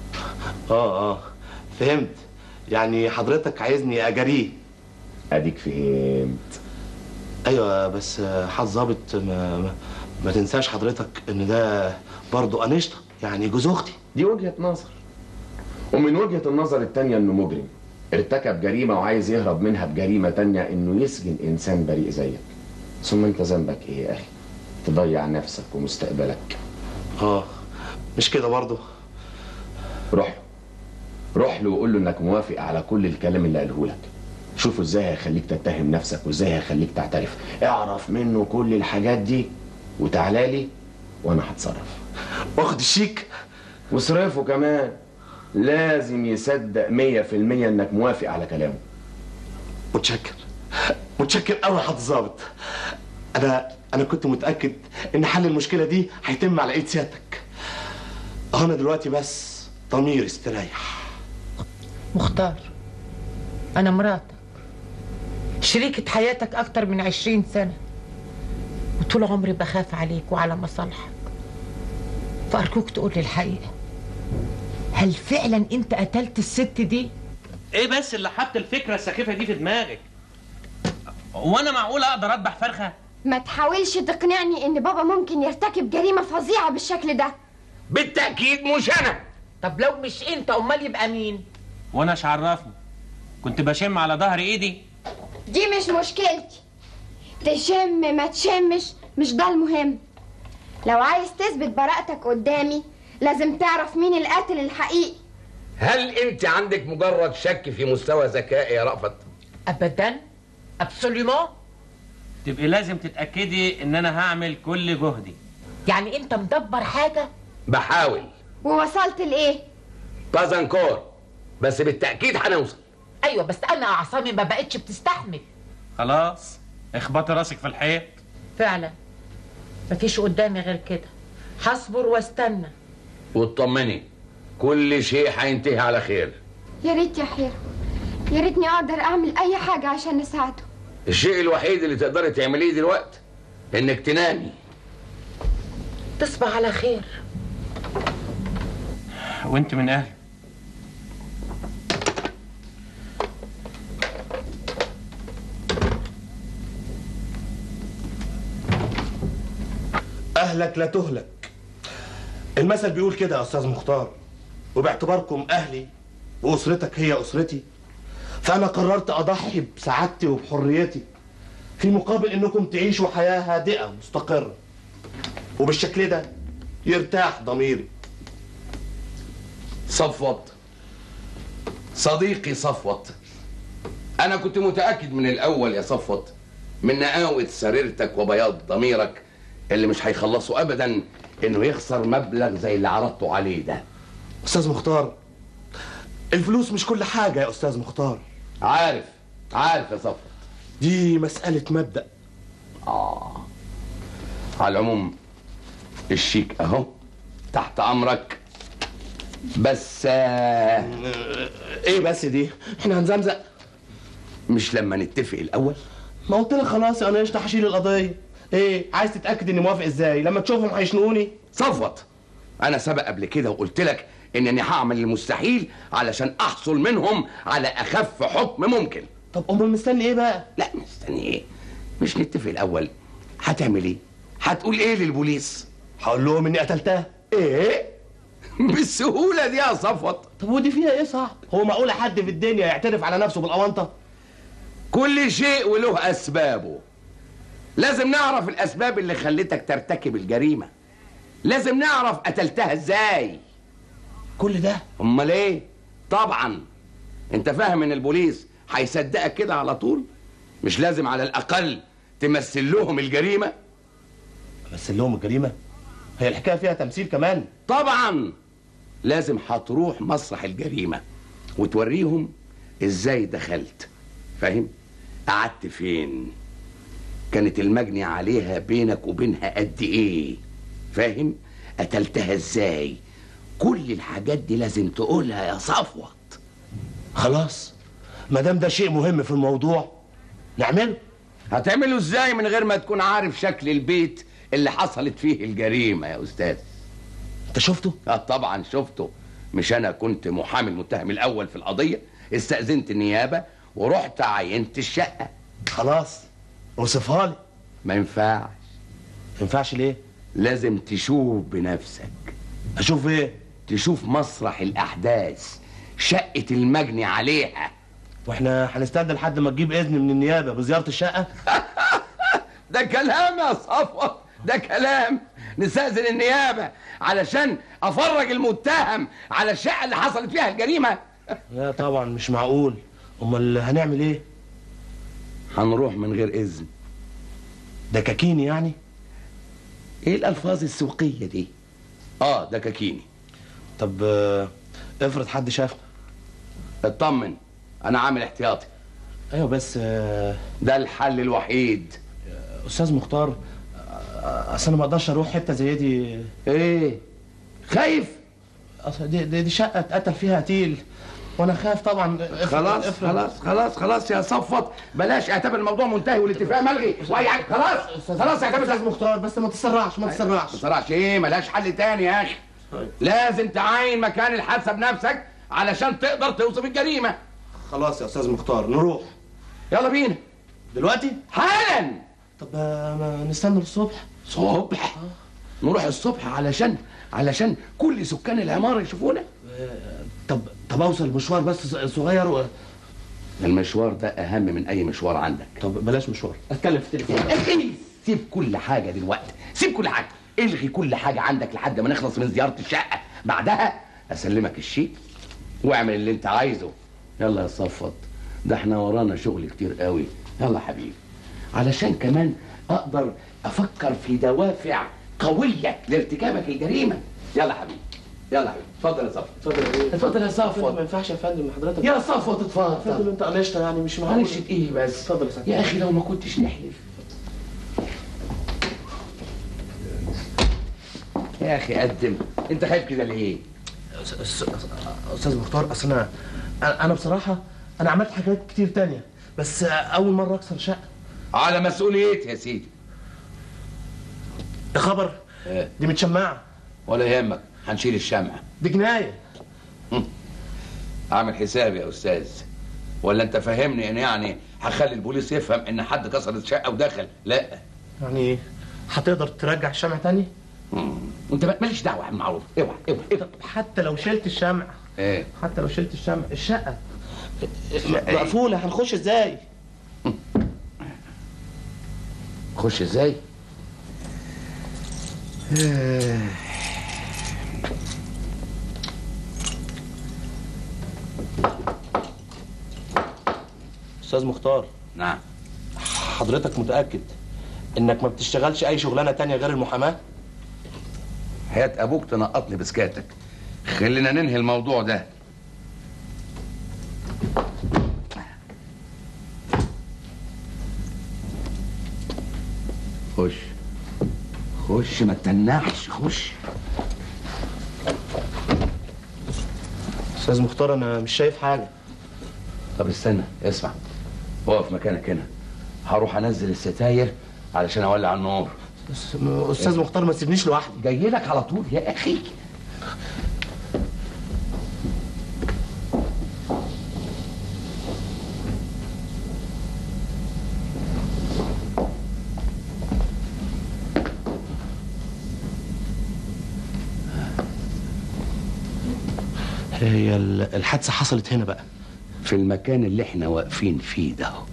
[SPEAKER 9] اه اه فهمت يعني حضرتك عايزني اجاريه
[SPEAKER 1] اديك فهمت
[SPEAKER 9] ايوه بس حظ ظابط ما, ما, ما تنساش حضرتك ان ده برضه انشطه يعني جوز اختي
[SPEAKER 1] دي وجهة نظر ومن وجهة النظر التانية انه مجرم ارتكب جريمة وعايز يهرب منها بجريمة تانية انه يسجن انسان بريء زيك ثم انت ذنبك ايه يا اخي تضيع نفسك ومستقبلك
[SPEAKER 9] اه مش كده برضه
[SPEAKER 1] روح له روح له وقول له انك موافق على كل الكلام اللي قاله لك شوفوا ازاي هيخليك تتهم نفسك وازاي هيخليك تعترف اعرف منه كل الحاجات دي وتعالى لي وانا هتصرف
[SPEAKER 9] واخد الشيك
[SPEAKER 1] واصرفه كمان لازم يصدق مية في المية انك موافق على كلامه
[SPEAKER 9] متشكر متشكر قوي يا حضرة الظابط انا انا كنت متاكد ان حل المشكله دي هيتم على ايد سيادتك انا دلوقتي بس ضميري استريح
[SPEAKER 5] مختار أنا مراتك شريكة حياتك أكتر من عشرين سنة وطول عمري بخاف عليك وعلى مصالحك فأرجوك تقول لي الحقيقة هل فعلا أنت قتلت الست دي؟
[SPEAKER 3] ايه بس اللي حط الفكره السخيفه دي في دماغك وانا معقول اقدر اذبح فرخه
[SPEAKER 4] ما تحاولش تقنعني ان بابا ممكن يرتكب جريمة فظيعة بالشكل ده
[SPEAKER 8] بالتاكيد مش انا
[SPEAKER 5] طب لو مش أنت أمال يبقى مين؟
[SPEAKER 3] وانا ايش عرفني كنت بشم على ظهر ايدي
[SPEAKER 4] دي مش مشكلتي تشم ما تشمش مش ده المهم لو عايز تثبت براءتك قدامي لازم تعرف مين القاتل الحقيقي
[SPEAKER 8] هل انت عندك مجرد شك في مستوى ذكائي يا رأفت
[SPEAKER 5] أبدا أبسوليومون
[SPEAKER 3] تبقي لازم تتاكدي ان انا هعمل كل جهدي
[SPEAKER 5] يعني أنت مدبر حاجة؟
[SPEAKER 8] بحاول
[SPEAKER 4] ووصلت لإيه؟
[SPEAKER 8] كازانكور بس بالتأكيد هنوصل
[SPEAKER 5] أيوة بس أنا أعصابي ما بقتش بتستحمل
[SPEAKER 3] خلاص اخبطي راسك في الحيط
[SPEAKER 5] فعلا مفيش قدامي غير كده هصبر واستنى
[SPEAKER 8] واطمني كل شيء هينتهي على خير
[SPEAKER 4] يا ريت يا حيرة يا ريتني أقدر أعمل أي حاجة عشان أساعده
[SPEAKER 8] الشيء الوحيد اللي تقدري تعمليه دلوقتي انك تنامي
[SPEAKER 5] تصبح على خير
[SPEAKER 3] وانت من اهل
[SPEAKER 9] اهلك لا تهلك المثل بيقول كده يا استاذ مختار وباعتباركم اهلي واسرتك هي اسرتي فانا قررت اضحي بسعادتي وبحريتي في مقابل انكم تعيشوا حياه هادئه مستقره وبالشكل ده يرتاح ضميري
[SPEAKER 8] صفوت صديقي صفوت انا كنت متاكد من الاول يا صفوت من نقاوه سريرتك وبياض ضميرك اللي مش هيخلصوا ابدا انه يخسر مبلغ زي اللي عرضته عليه ده
[SPEAKER 9] استاذ مختار الفلوس مش كل حاجه يا استاذ مختار
[SPEAKER 8] عارف عارف يا صفوت
[SPEAKER 9] دي مساله مبدا
[SPEAKER 8] اه على العموم الشيك اهو تحت امرك بس آه،
[SPEAKER 9] ايه بس دي احنا هنزمزق
[SPEAKER 8] مش لما نتفق الاول
[SPEAKER 9] ما قلت لك خلاص انا قشطه هشيل القضيه ايه عايز تتاكد اني موافق ازاي لما تشوفهم هيشنقوني
[SPEAKER 8] صفوت انا سبق قبل كده وقلت لك انني هعمل المستحيل علشان احصل منهم على اخف حكم ممكن
[SPEAKER 9] طب امال مستني ايه بقى
[SPEAKER 8] لا مستني ايه مش نتفق الاول هتعمل ايه هتقول ايه للبوليس
[SPEAKER 9] هقول لهم اني قتلتها
[SPEAKER 8] ايه بالسهوله دي يا صفوت
[SPEAKER 9] طب ودي فيها ايه صعب هو معقول حد في الدنيا يعترف على نفسه بالاونطه
[SPEAKER 8] كل شيء وله اسبابه لازم نعرف الاسباب اللي خلتك ترتكب الجريمه لازم نعرف قتلتها ازاي
[SPEAKER 9] كل ده
[SPEAKER 8] امال ايه طبعا انت فاهم ان البوليس هيصدقك كده على طول مش لازم على الاقل تمثل لهم الجريمه
[SPEAKER 9] امثل لهم الجريمه هي الحكايه فيها تمثيل كمان
[SPEAKER 8] طبعا لازم هتروح مسرح الجريمه وتوريهم ازاي دخلت فاهم قعدت فين كانت المجني عليها بينك وبينها قد ايه فاهم قتلتها ازاي كل الحاجات دي لازم تقولها يا صفوت
[SPEAKER 9] خلاص ما دام ده شيء مهم في الموضوع نعمله
[SPEAKER 8] هتعمله ازاي من غير ما تكون عارف شكل البيت اللي حصلت فيه الجريمه يا استاذ
[SPEAKER 9] انت شفته
[SPEAKER 8] اه طبعا شفته مش انا كنت محامي المتهم الاول في القضيه استاذنت النيابه ورحت عينت الشقه
[SPEAKER 9] خلاص اوصفها لي
[SPEAKER 8] ما ينفعش
[SPEAKER 9] ما ينفعش ليه
[SPEAKER 8] لازم تشوف بنفسك
[SPEAKER 9] اشوف ايه
[SPEAKER 8] تشوف مسرح الاحداث شقه المجني عليها
[SPEAKER 9] واحنا هنستنى لحد ما تجيب اذن من النيابه بزياره الشقه
[SPEAKER 8] ده كلام يا صفوة ده كلام نستأذن النيابة علشان أفرج المتهم على الشقة اللي حصلت فيها الجريمة
[SPEAKER 9] لا طبعا مش معقول امال هنعمل ايه
[SPEAKER 8] هنروح من غير إذن
[SPEAKER 9] دكاكيني يعني
[SPEAKER 8] إيه الألفاظ السوقية دي؟ آه دكاكيني
[SPEAKER 9] طب آه، افرض حد شافنا
[SPEAKER 8] اطمن أنا عامل احتياطي
[SPEAKER 9] ايوه بس آه،
[SPEAKER 8] ده الحل الوحيد
[SPEAKER 9] استاذ مختار آه، اصل انا ما اقدرش اروح حته زي دي
[SPEAKER 8] ايه خايف
[SPEAKER 9] اصل دي, دي, دي شقه اتقتل فيها قتيل وانا خايف طبعا افرض-
[SPEAKER 8] خلاص
[SPEAKER 9] افرض-
[SPEAKER 8] خلاص خلاص خلاص يا صفوت بلاش اعتبر الموضوع منتهي والاتفاق ملغي واي حاجه خلاص خلاص اعتبر
[SPEAKER 9] استاذ مختار بس ما تسرعش ما تسرعش
[SPEAKER 8] ما تسرعش ايه ملهاش حل تاني يا اخي لازم تعاين مكان الحادثه بنفسك علشان تقدر توصف الجريمه
[SPEAKER 9] خلاص يا استاذ مختار نروح
[SPEAKER 8] يلا بينا
[SPEAKER 9] دلوقتي
[SPEAKER 8] حالا
[SPEAKER 9] طب آه، ما نستنى الصبح
[SPEAKER 8] صبح نروح الصبح علشان علشان كل سكان العماره يشوفونا
[SPEAKER 9] طب طب اوصل مشوار بس صغير و...
[SPEAKER 8] المشوار ده اهم من اي مشوار عندك
[SPEAKER 9] طب بلاش مشوار اتكلم في التليفون
[SPEAKER 8] اخي سيب كل حاجه دلوقتي سيب كل حاجه الغي كل حاجه عندك لحد ما نخلص من زياره الشقه بعدها اسلمك الشيك واعمل اللي انت عايزه يلا يا صفت ده احنا ورانا شغل كتير قوي يلا يا حبيبي علشان كمان اقدر افكر في دوافع قويه لارتكابك الجريمه يلا يا حبيبي يلا يا حبيبي اتفضل يا صفوت
[SPEAKER 9] اتفضل يا
[SPEAKER 8] اتفضل يا صفوت
[SPEAKER 9] ما ينفعش يا فندم حضرتك
[SPEAKER 8] يا صفوت
[SPEAKER 9] فندم
[SPEAKER 8] اتفضل
[SPEAKER 9] انت قلشت يعني مش معقول
[SPEAKER 8] معلش ايه بس
[SPEAKER 9] اتفضل يا سيدي.
[SPEAKER 8] يا اخي لو ما كنتش نحلف يا اخي قدم انت خايف كده ليه
[SPEAKER 9] أس- أس- استاذ مختار اصل انا انا أنا بصراحه انا عملت حاجات كتير تانية بس اول مره اكسر شقه
[SPEAKER 8] على مسؤوليتي يا سيدي
[SPEAKER 9] يا خبر دي متشمعه
[SPEAKER 8] ولا يهمك هنشيل الشمع
[SPEAKER 9] دي جنايه
[SPEAKER 8] اعمل حسابي يا استاذ ولا انت فاهمني ان يعني هخلي البوليس يفهم ان حد كسر الشقه ودخل لا
[SPEAKER 9] يعني هتقدر ترجع الشمع تاني
[SPEAKER 8] انت ماليش دعوه يا عم معروف اوعى اوعى اوعى
[SPEAKER 9] حتى لو شلت الشمع
[SPEAKER 8] ايه
[SPEAKER 9] حتى لو شلت الشمع الشقه م- مقفوله هنخش ازاي
[SPEAKER 8] خش ازاي
[SPEAKER 9] استاذ مختار
[SPEAKER 8] نعم
[SPEAKER 9] حضرتك متاكد انك ما بتشتغلش اي شغلانه تانية غير المحاماه
[SPEAKER 8] حياة ابوك تنقطني بسكاتك خلينا ننهي الموضوع ده خش خش ما تنحش خش
[SPEAKER 9] استاذ مختار انا مش شايف حاجه
[SPEAKER 8] طب استنى اسمع اقف مكانك هنا هروح انزل الستاير علشان اولع النور
[SPEAKER 9] بس- م- استاذ مختار ما تسيبنيش لوحدي
[SPEAKER 8] جاي لك على طول يا اخي
[SPEAKER 9] هي ال- الحادثه حصلت هنا بقى
[SPEAKER 8] في المكان اللي احنا واقفين فيه ده اهو.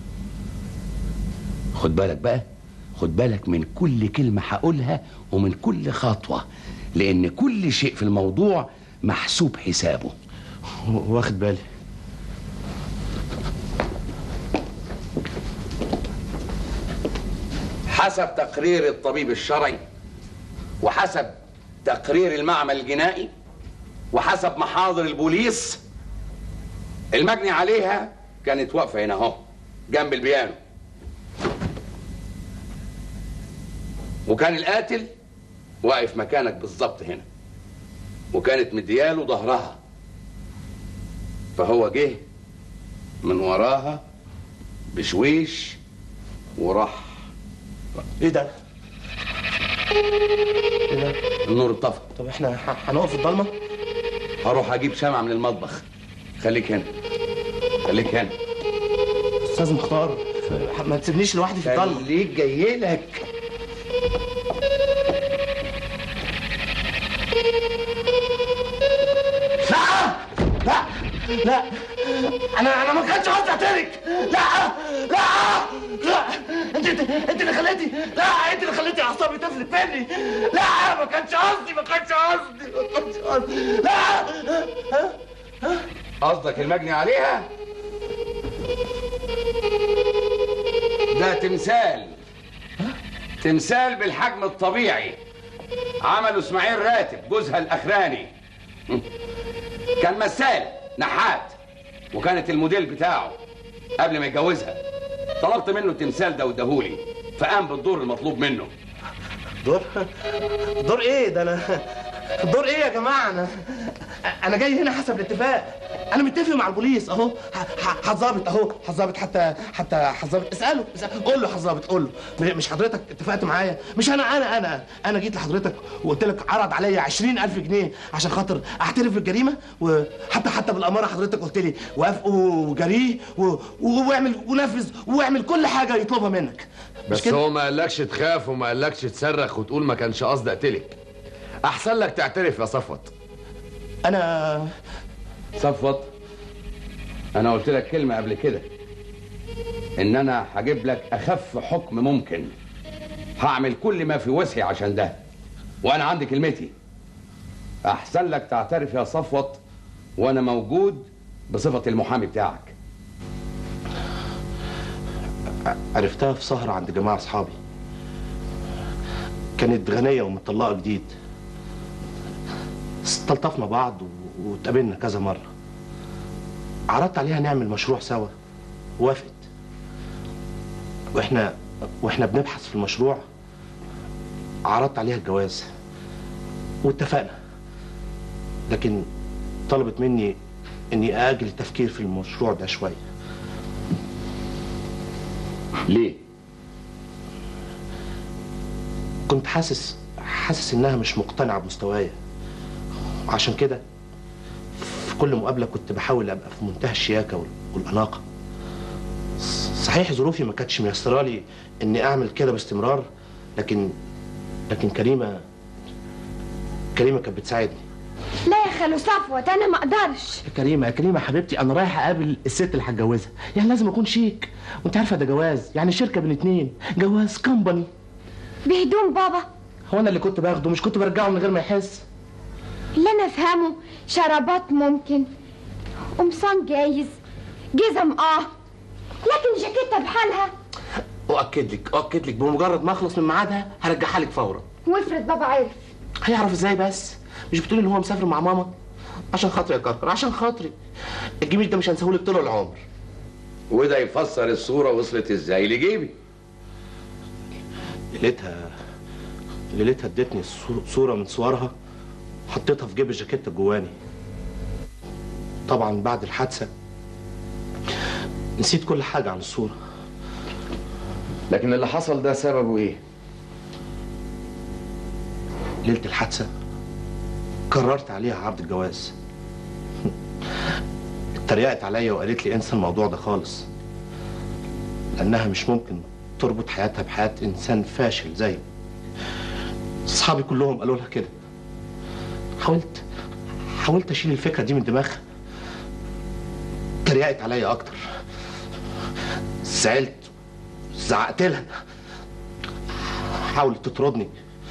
[SPEAKER 8] خد بالك بقى خد بالك من كل كلمة هقولها ومن كل خطوة لأن كل شيء في الموضوع محسوب حسابه
[SPEAKER 9] واخد بالي
[SPEAKER 8] حسب تقرير الطبيب الشرعي وحسب تقرير المعمل الجنائي وحسب محاضر البوليس المجني عليها كانت واقفة هنا اهو جنب البيانو وكان القاتل واقف مكانك بالظبط هنا وكانت مدياله ظهرها فهو جه من وراها بشويش وراح
[SPEAKER 9] ايه ده؟ ايه ده؟
[SPEAKER 8] النور اتطفى
[SPEAKER 9] طب احنا ه- هنقف في الضلمه؟
[SPEAKER 8] هروح اجيب شمعة من المطبخ خليك هنا خليك هنا
[SPEAKER 9] استاذ مختار ما تسيبنيش لوحدي في الضلمه
[SPEAKER 8] خليك جاي لك
[SPEAKER 9] لا لا لا انا انا ما كانش قصدي اقتلك لا لا لا انت انت انت اللي خليتي لا انت اللي خليتي اعصابي تفلت مني لا ما كانش قصدي ما كانش قصدي ما كانش قصدي لا
[SPEAKER 8] قصدك المجني عليها ده تمثال تمثال بالحجم الطبيعي عمله اسماعيل راتب جوزها الاخراني كان مثال نحات وكانت الموديل بتاعه قبل ما يتجوزها طلبت منه التمثال ده واداهولي فقام بالدور المطلوب منه
[SPEAKER 9] دور دور ايه ده انا دور ايه يا جماعه انا انا جاي هنا حسب الاتفاق انا متفق مع البوليس اهو ه- ه- هتظابط اهو هتظابط حتى حتى هتظابط اساله اسأله. قول له هتظابط قول له م- مش حضرتك اتفقت معايا مش انا انا انا انا جيت لحضرتك وقلت لك عرض عليا 20000 جنيه عشان خاطر اعترف بالجريمه وحتى حتى بالاماره حضرتك قلت لي وافقوا وجريه و- و- واعمل ونفذ واعمل كل حاجه يطلبها منك مش
[SPEAKER 11] بس
[SPEAKER 9] كده؟
[SPEAKER 11] هو ما قالكش تخاف وما قالكش تصرخ وتقول ما كانش قصدي اقتلك احسن لك تعترف يا صفوت
[SPEAKER 9] انا
[SPEAKER 8] صفوت انا قلت لك كلمه قبل كده ان انا هجيب لك اخف حكم ممكن هعمل كل ما في وسعي عشان ده وانا عندي كلمتي احسن لك تعترف يا صفوت وانا موجود بصفه المحامي بتاعك
[SPEAKER 9] عرفتها في سهرة عند جماعة أصحابي كانت غنية ومطلقة جديد استلطفنا بعض و- واتقابلنا كذا مرة عرضت عليها نعمل مشروع سوا وافقت واحنا واحنا بنبحث في المشروع عرضت عليها الجواز واتفقنا لكن طلبت مني اني اجل التفكير في المشروع ده شويه
[SPEAKER 8] ليه
[SPEAKER 9] كنت حاسس حاسس انها مش مقتنعه بمستوايا وعشان كده في كل مقابله كنت بحاول ابقى في منتهى الشياكه وال- والاناقه صحيح ظروفي ما كانتش ميسره لي اني اعمل كده باستمرار لكن لكن كريمه كريمه كانت بتساعدني
[SPEAKER 4] لا يا خالو صفوت انا ما اقدرش
[SPEAKER 9] يا كريمه يا كريمه يا حبيبتي انا رايح اقابل الست اللي هتجوزها يعني لازم اكون شيك وانت عارفه ده جواز يعني شركه بين اتنين جواز كومباني
[SPEAKER 4] بهدوم بابا
[SPEAKER 9] هو انا اللي كنت باخده مش كنت برجعه من غير ما يحس
[SPEAKER 4] اللي انا افهمه شرابات ممكن قمصان جايز جزم اه لكن جاكيتة بحالها
[SPEAKER 9] اؤكد لك اؤكد لك بمجرد ما اخلص من ميعادها هرجعها لك فورا
[SPEAKER 4] وافرض بابا عرف
[SPEAKER 9] هيعرف ازاي بس مش بتقولي ان هو مسافر مع ماما عشان خاطري يا كركر عشان خاطري الجميل ده مش هنساهولك طول العمر
[SPEAKER 2] وده يفسر الصورة وصلت ازاي لجيبي
[SPEAKER 9] ليلتها ليلتها ادتني صور- صورة من صورها حطيتها في جيب الجاكيت الجواني طبعا بعد الحادثة نسيت كل حاجة عن الصورة
[SPEAKER 1] لكن اللي حصل ده سببه ايه؟
[SPEAKER 9] ليلة الحادثة قررت عليها عرض الجواز اتريقت عليا وقالت لي انسى الموضوع ده خالص لأنها مش ممكن تربط حياتها بحياة إنسان فاشل زي أصحابي كلهم قالوا لها كده حاولت حاولت أشيل الفكرة دي من دماغها اتريقت عليا أكتر زعلت زعقت لها حاولت تطردني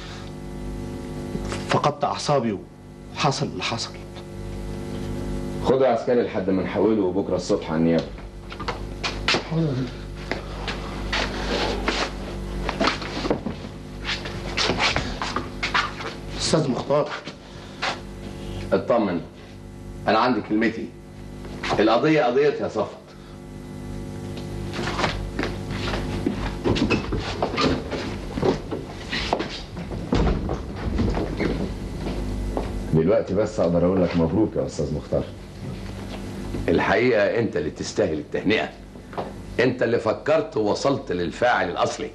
[SPEAKER 9] فقدت اعصابي وحصل اللي حصل
[SPEAKER 1] خدوا يا عسكري لحد ما نحوله بكره الصبح على النيابه
[SPEAKER 9] استاذ مختار
[SPEAKER 2] اطمن انا عندي كلمتي القضية قضيتها يا صفت
[SPEAKER 1] دلوقتي بس اقدر اقول لك مبروك يا استاذ مختار
[SPEAKER 2] الحقيقة انت اللي تستاهل التهنئة انت اللي فكرت ووصلت للفاعل الاصلي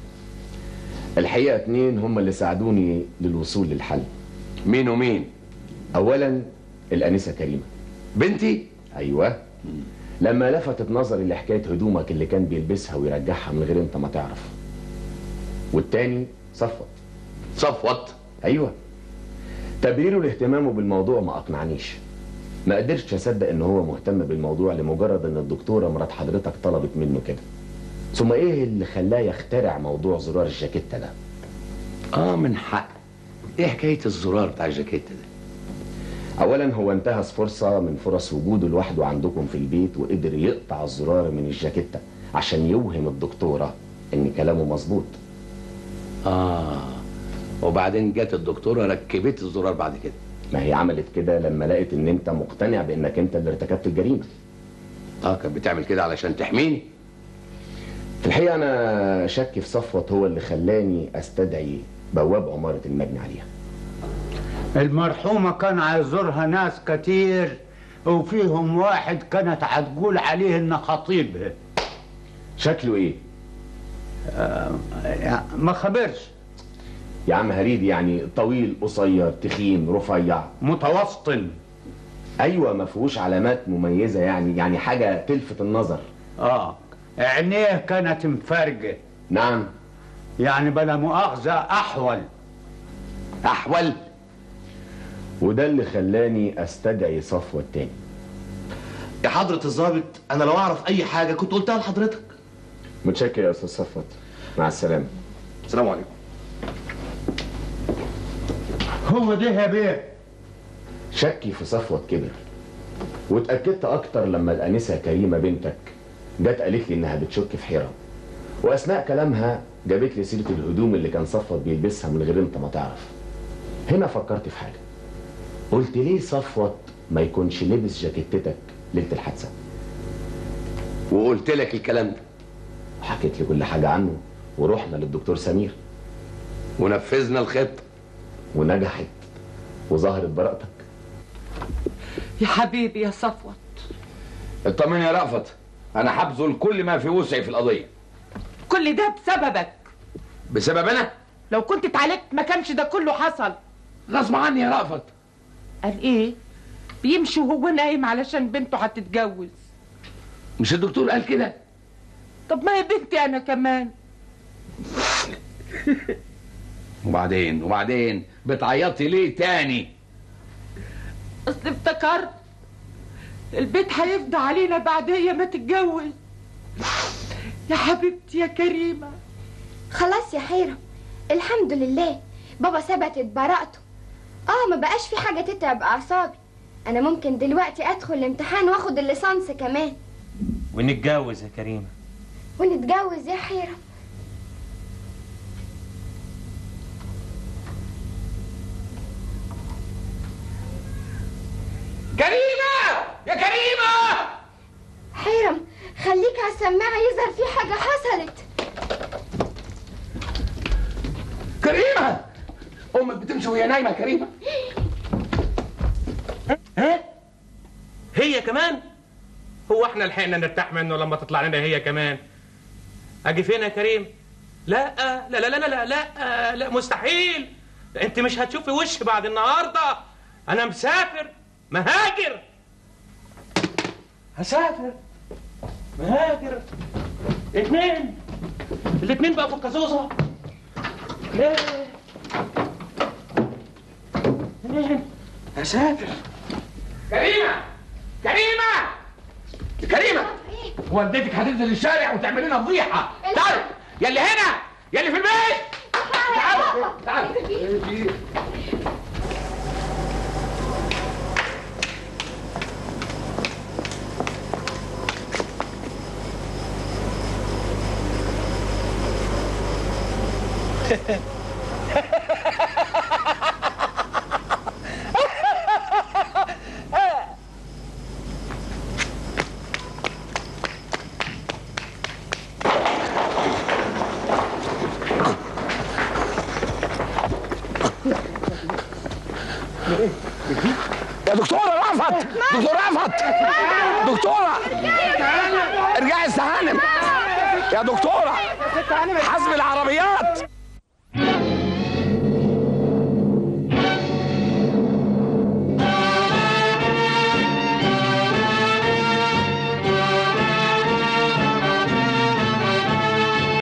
[SPEAKER 1] الحقيقه اتنين هم اللي ساعدوني للوصول للحل
[SPEAKER 2] مين ومين
[SPEAKER 1] اولا الانسه كريمه
[SPEAKER 2] بنتي
[SPEAKER 1] ايوه لما لفتت نظري لحكايه هدومك اللي كان بيلبسها ويرجعها من غير انت ما تعرف والتاني صفوت
[SPEAKER 2] صفوت
[SPEAKER 1] ايوه تبريره لاهتمامه بالموضوع ما اقنعنيش ما قدرتش اصدق ان هو مهتم بالموضوع لمجرد ان الدكتوره مرات حضرتك طلبت منه كده ثم ايه اللي خلاه يخترع موضوع زرار الجاكيته ده
[SPEAKER 2] اه من حق ايه حكاية الزرار بتاع الجاكيت ده
[SPEAKER 1] اولا هو انتهز فرصه من فرص وجوده لوحده عندكم في البيت وقدر يقطع الزرار من الجاكيته عشان يوهم الدكتوره ان كلامه مظبوط
[SPEAKER 2] اه وبعدين جت الدكتورة ركبت الزرار بعد كده
[SPEAKER 1] ما هي عملت كده لما لقت ان انت مقتنع بانك انت اللي ارتكبت الجريمه
[SPEAKER 2] اه كانت بتعمل كده علشان تحميني
[SPEAKER 1] في الحقيقه انا شك في صفوت هو اللي خلاني استدعي بواب عماره المجني عليها
[SPEAKER 18] المرحومة كان هيزورها ناس كتير وفيهم واحد كانت هتقول عليه انه خطيبها
[SPEAKER 1] شكله ايه
[SPEAKER 18] آه ما خبرش
[SPEAKER 1] يا عم هريد يعني طويل قصير تخين رفيع
[SPEAKER 18] متوسطن
[SPEAKER 1] ايوه ما فيهوش علامات مميزه يعني يعني حاجه تلفت النظر
[SPEAKER 18] اه عينيه كانت مفرجة
[SPEAKER 1] نعم
[SPEAKER 18] يعني بلا مؤاخذة أحول
[SPEAKER 2] أحول
[SPEAKER 1] وده اللي خلاني استدعي صفوة تاني
[SPEAKER 9] يا حضرة الضابط أنا لو أعرف أي حاجة كنت قلتها لحضرتك
[SPEAKER 1] متشكر يا استاذ صفوت مع السلامه
[SPEAKER 9] السلام عليكم
[SPEAKER 18] هو ده يا بيه
[SPEAKER 1] شكي في صفوة كبر واتأكدت أكتر لما الأنسة كريمة بنتك جت قالت لي إنها بتشك في حيرة وأثناء كلامها جابت لي سيرة الهدوم اللي كان صفوت بيلبسها من غير أنت ما تعرف هنا فكرت في حاجة قلت ليه صفوت ما يكونش لبس جاكيتتك ليلة الحادثة
[SPEAKER 2] وقلت لك الكلام ده
[SPEAKER 1] وحكيت لي كل حاجة عنه ورحنا للدكتور سمير
[SPEAKER 2] ونفذنا الخطة
[SPEAKER 1] ونجحت وظهرت براءتك
[SPEAKER 5] يا حبيبي يا صفوت
[SPEAKER 2] اطمني يا رأفت انا هبذل كل ما في وسعي في القضية
[SPEAKER 5] كل ده بسببك
[SPEAKER 2] بسبب انا
[SPEAKER 5] لو كنت اتعالجت ما كانش ده كله حصل
[SPEAKER 9] غصب عني يا رأفت
[SPEAKER 5] قال ايه بيمشي وهو نايم علشان بنته هتتجوز
[SPEAKER 9] مش الدكتور قال كده
[SPEAKER 5] طب ما هي بنتي انا كمان
[SPEAKER 8] وبعدين وبعدين بتعيطي ليه تاني
[SPEAKER 5] اصل افتكرت البيت هيفضى علينا بعد هي ما تتجوز يا حبيبتي يا كريمه
[SPEAKER 4] خلاص يا حيرة الحمد لله بابا ثبتت براءته اه ما بقاش في حاجة تتعب اعصابي انا ممكن دلوقتي ادخل الامتحان واخد الليسانس كمان
[SPEAKER 3] ونتجوز يا كريمة
[SPEAKER 4] ونتجوز يا حيرة
[SPEAKER 9] كريمة يا كريمة
[SPEAKER 4] حيرم خليك على السماعة يظهر في حاجة حصلت
[SPEAKER 9] كريمة امك بتمشي وهي نايمة يا كريمة
[SPEAKER 3] ها هي كمان هو احنا لحقنا نرتاح منه لما تطلع لنا هي كمان اجي فين يا كريم لا لا لا لا لا لا لا, لا مستحيل انت مش هتشوفي وشي بعد النهارده انا مسافر مهاجر هسافر مهاجر اتنين الاتنين بقى في الكازوزة ليه اتنين هسافر
[SPEAKER 9] كريمة كريمة كريمة والدتك هتنزل الشارع وتعمل لنا فضيحة تعال يا اللي هنا يا اللي في البيت تعال تعال يا دكتورة رفت دكتور رفت دكتورة ارجعي استهانم يا دكتورة حسب العربيات